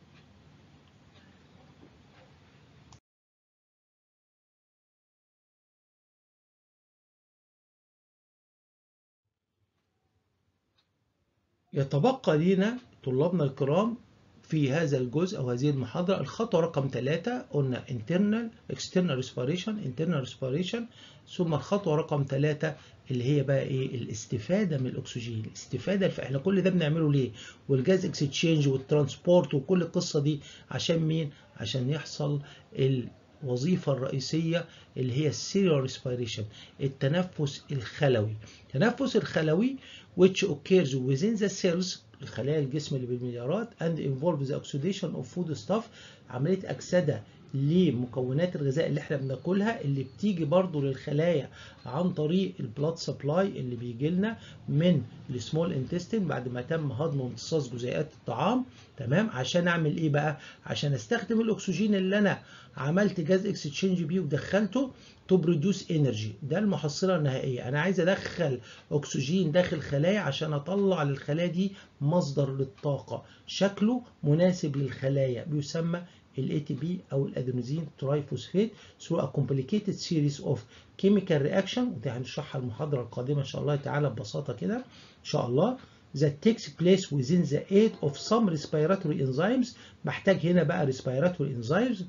يتبقى لنا طلابنا الكرام في هذا الجزء أو هذه المحاضرة الخطوة رقم ثلاثة قلنا internal external respiration internal respiration ثم الخطوة رقم ثلاثة اللي هي بقى ايه الاستفادة من الأكسجين الاستفادة فاحنا كل ده بنعمله ليه والجاز اكسشينج والترانسبورت وكل القصة دي عشان مين عشان يحصل الوظيفة الرئيسية اللي هي السيريال ريسبيريشن التنفس الخلوي التنفس الخلوي which occurs within the cells الخلايا الجسم اللي بالمليارات and involves the oxidation of foodstuff عملية أكسدة لمكونات الغذاء اللي احنا بناكلها اللي بتيجي برضو للخلايا عن طريق البلاد سبلاي اللي بيجي لنا من السمول انتستين بعد ما تم هضم وامتصاص جزيئات الطعام تمام عشان اعمل ايه بقى عشان استخدم الاكسجين اللي انا عملت جاز اكستشينج بيه ودخلته تو بروديوس انرجي ده المحصله النهائيه انا عايز ادخل اكسجين داخل خلايا عشان اطلع للخلايا دي مصدر للطاقه شكله مناسب للخلايا بيسمى ال ATP أو الأدينوزين ترايفوسفيت through a complicated series of chemical reaction ودي هنشرحها المحاضرة القادمة إن شاء الله تعالى ببساطة كده إن شاء الله that takes place within the aid of some respiratory enzymes بحتاج هنا بقى respiratory enzymes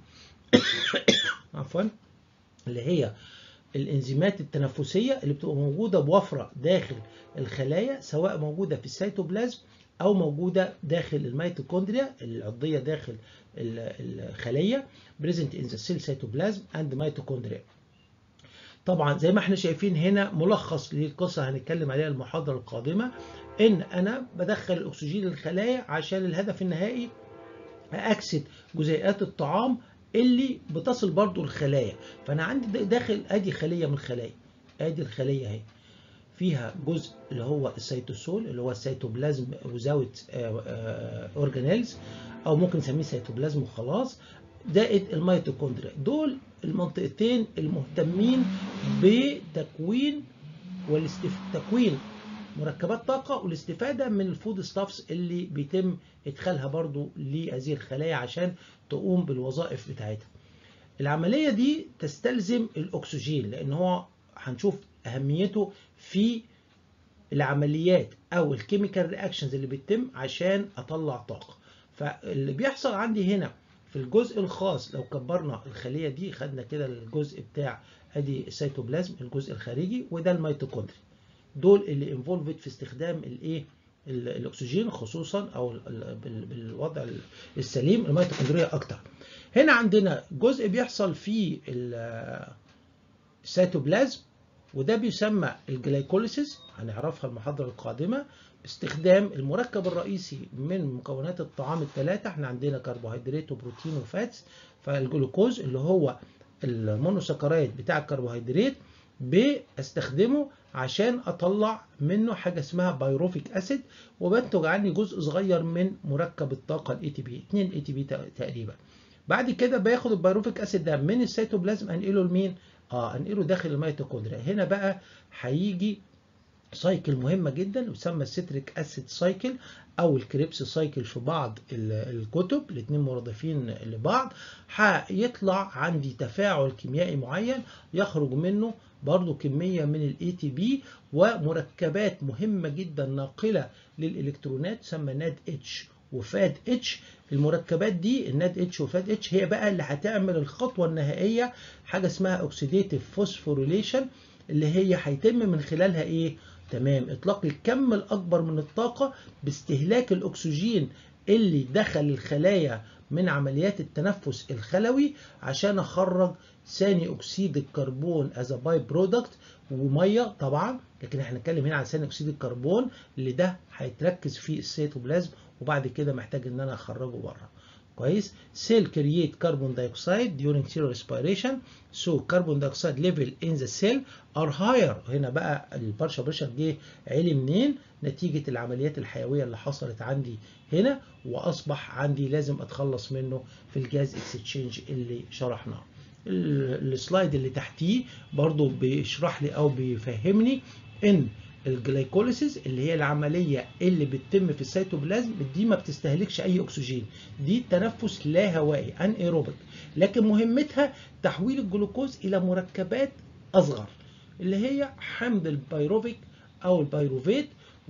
عفوا اللي هي الانزيمات التنفسية اللي بتبقى موجودة بوفرة داخل الخلايا سواء موجودة في السيتوبلازم أو موجودة داخل الميتوكوندريا العضية داخل الخلية present in the cell cytoplasm and mitochondria طبعا زي ما احنا شايفين هنا ملخص للقصة هنتكلم عليها المحاضرة القادمة ان انا بدخل الاكسجين للخلايا عشان الهدف النهائي اكسد جزيئات الطعام اللي بتصل برضو الخلايا فانا عندي داخل ادي خلية من الخلايا ادي الخلية اهي فيها جزء اللي هو السيتوسول اللي هو السيتوبلازم وزاوت اورجانيلز او ممكن نسميه سيتوبلازم وخلاص زائد الميتوكوندريا دول المنطقتين المهتمين بتكوين تكوين مركبات طاقة والاستفادة من الفود ستافس اللي بيتم ادخالها برضو لهذه الخلايا عشان تقوم بالوظائف بتاعتها العملية دي تستلزم الأكسجين لأن هو هنشوف أهميته في العمليات أو الكيميكال رياكشنز اللي بتتم عشان أطلع طاقة فاللي بيحصل عندي هنا في الجزء الخاص لو كبرنا الخلية دي خدنا كده الجزء بتاع ادي السيتوبلازم الجزء الخارجي وده الميتوكوندري دول اللي انفولفد في استخدام الايه الاكسجين خصوصا او بالوضع السليم الميتوكوندريا اكتر هنا عندنا جزء بيحصل في السيتوبلازم وده بيسمى الجلايكوليسيس هنعرفها المحاضرة القادمة باستخدام المركب الرئيسي من مكونات الطعام الثلاثة احنا عندنا كربوهيدرات وبروتين وفاتس فالجلوكوز اللي هو المونوسكرايد بتاع الكربوهيدرات بستخدمه عشان اطلع منه حاجه اسمها بايروفيك اسيد وبنتج عني جزء صغير من مركب الطاقه الاي تي بي 2 اي تي بي تقريبا بعد كده باخد البايروفيك اسيد ده من السيتوبلازم انقله لمين اه انقله داخل الميتوكوندريا هنا بقى هيجي سايكل مهمة جدا يسمى السيتريك اسيد سايكل او الكريبس سايكل في بعض الكتب الاثنين مرادفين لبعض هيطلع عندي تفاعل كيميائي معين يخرج منه برضو كمية من الاي تي بي ومركبات مهمة جدا ناقلة للالكترونات تسمى ناد اتش وفاد اتش المركبات دي الناد اتش وفاد اتش هي بقى اللي هتعمل الخطوة النهائية حاجة اسمها اوكسيديتيف فوسفوريليشن اللي هي هيتم من خلالها ايه تمام اطلاق الكم الاكبر من الطاقه باستهلاك الاكسجين اللي دخل الخلايا من عمليات التنفس الخلوي عشان اخرج ثاني اكسيد الكربون از باي برودكت وميه طبعا لكن احنا هنتكلم هنا عن ثاني اكسيد الكربون اللي ده هيتركز في السيتوبلازم وبعد كده محتاج ان انا اخرجه بره كويس cell create carbon dioxide during cell respiration so carbon dioxide level in the cell are higher هنا بقى البارشا بريشر جه عالي منين نتيجة العمليات الحيوية اللي حصلت عندي هنا وأصبح عندي لازم أتخلص منه في الجاز اكستشينج اللي شرحناه السلايد اللي تحتيه برضو بيشرح لي أو بيفهمني إن الجلايكوليسيس اللي هي العملية اللي بتتم في السيتوبلازم دي ما بتستهلكش أي أكسجين دي تنفس لا هوائي ان ايروبيك لكن مهمتها تحويل الجلوكوز إلى مركبات أصغر اللي هي حمض البيروفيك أو البيروفيت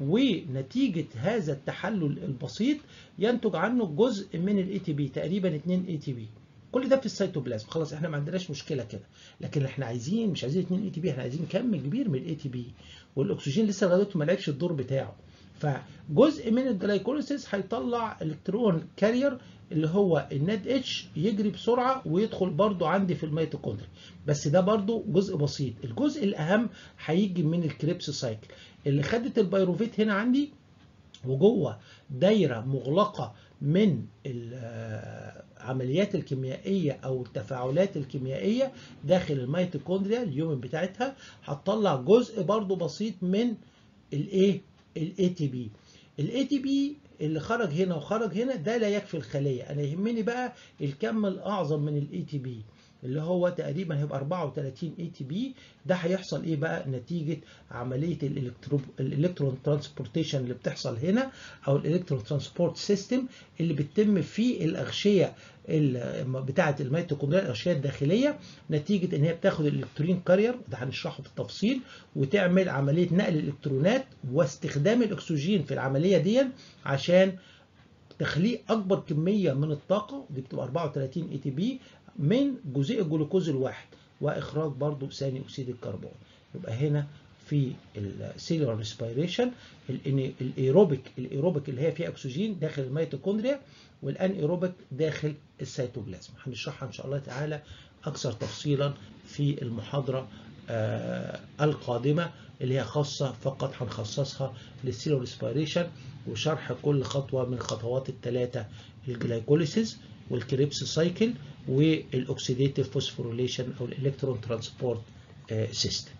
ونتيجة هذا التحلل البسيط ينتج عنه جزء من الاي تي بي تقريبا 2 اي تي بي كل ده في السيتوبلازم خلاص احنا ما عندناش مشكله كده لكن احنا عايزين مش عايزين 2 اي تي بي احنا عايزين كم كبير من الاي تي بي والاكسجين لسه لغايه دلوقتي ما لعبش الدور بتاعه فجزء من الجلايكوليسيس هيطلع الكترون كارير اللي هو الناد اتش يجري بسرعه ويدخل برضو عندي في الميتوكوندريا بس ده برضو جزء بسيط الجزء الاهم هيجي من الكريبس سايكل اللي خدت البيروفيت هنا عندي وجوه دايره مغلقه من العمليات الكيميائيه او التفاعلات الكيميائيه داخل الميتوكوندريا اليومن بتاعتها هتطلع جزء برضو بسيط من الايه الاي تي بي الاي تي بي اللي خرج هنا وخرج هنا ده لا يكفي الخليه انا يهمني بقى الكم الاعظم من الاي تي بي اللي هو تقريبا هيبقى 34 اي تي بي ده هيحصل ايه بقى نتيجه عمليه الالكترو الالكترون ترانسبورتيشن اللي بتحصل هنا او الالكترون ترانسبورت سيستم اللي بتتم في الاغشيه بتاعه الميتوكوندريا الاغشيه الداخليه نتيجه ان هي بتاخد الالكترين كارير ده هنشرحه بالتفصيل وتعمل عمليه نقل الالكترونات واستخدام الاكسجين في العمليه دي عشان تخليق اكبر كميه من الطاقه دي بتبقى 34 اي تي بي من جزيء الجلوكوز الواحد واخراج برضو ثاني اكسيد الكربون يبقى هنا في السيلولار ريسبيريشن الايروبيك الايروبيك اللي هي فيها اكسجين داخل الميتوكوندريا والان ايروبيك داخل السيتوبلازم هنشرحها ان شاء الله تعالى اكثر تفصيلا في المحاضره آه القادمه اللي هي خاصه فقط هنخصصها للسيلولار ريسبيريشن وشرح كل خطوه من خطوات الثلاثه الجلايكوليسيس والكريبس سايكل والاكسيديتيف فوسفوريليشن او الالكترون ترانسبورت سيستم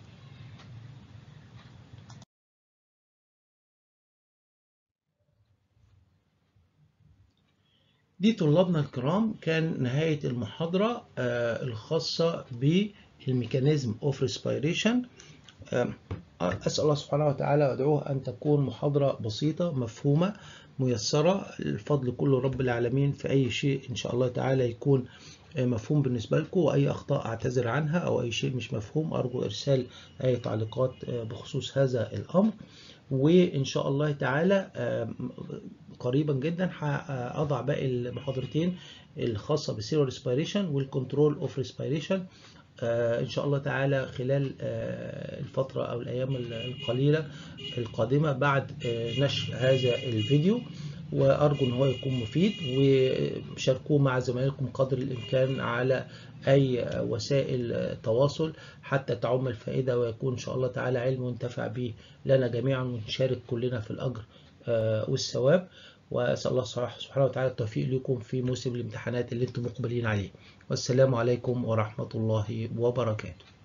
دي طلابنا الكرام كان نهاية المحاضرة الخاصة بالميكانيزم اوف ريسبيريشن أسأل الله سبحانه وتعالى وأدعوه أن تكون محاضرة بسيطة مفهومة ميسرة الفضل كله رب العالمين في أي شيء إن شاء الله تعالى يكون مفهوم بالنسبة لكم وأي أخطاء أعتذر عنها أو أي شيء مش مفهوم أرجو إرسال أي تعليقات بخصوص هذا الأمر وإن شاء الله تعالى قريبا جدا هأضع باقي المحاضرتين الخاصة بالسيرو ريسبيريشن والكنترول اوف ريسبيريشن ان شاء الله تعالى خلال الفترة او الايام القليلة القادمة بعد نشر هذا الفيديو وارجو ان هو يكون مفيد وشاركوه مع زمايلكم قدر الامكان على اي وسائل تواصل حتى تعم الفائدة ويكون ان شاء الله تعالى علم ينتفع به لنا جميعا ونشارك كلنا في الاجر والثواب واسال الله سبحانه وتعالى التوفيق لكم في موسم الامتحانات اللي انتم مقبلين عليه والسلام عليكم ورحمه الله وبركاته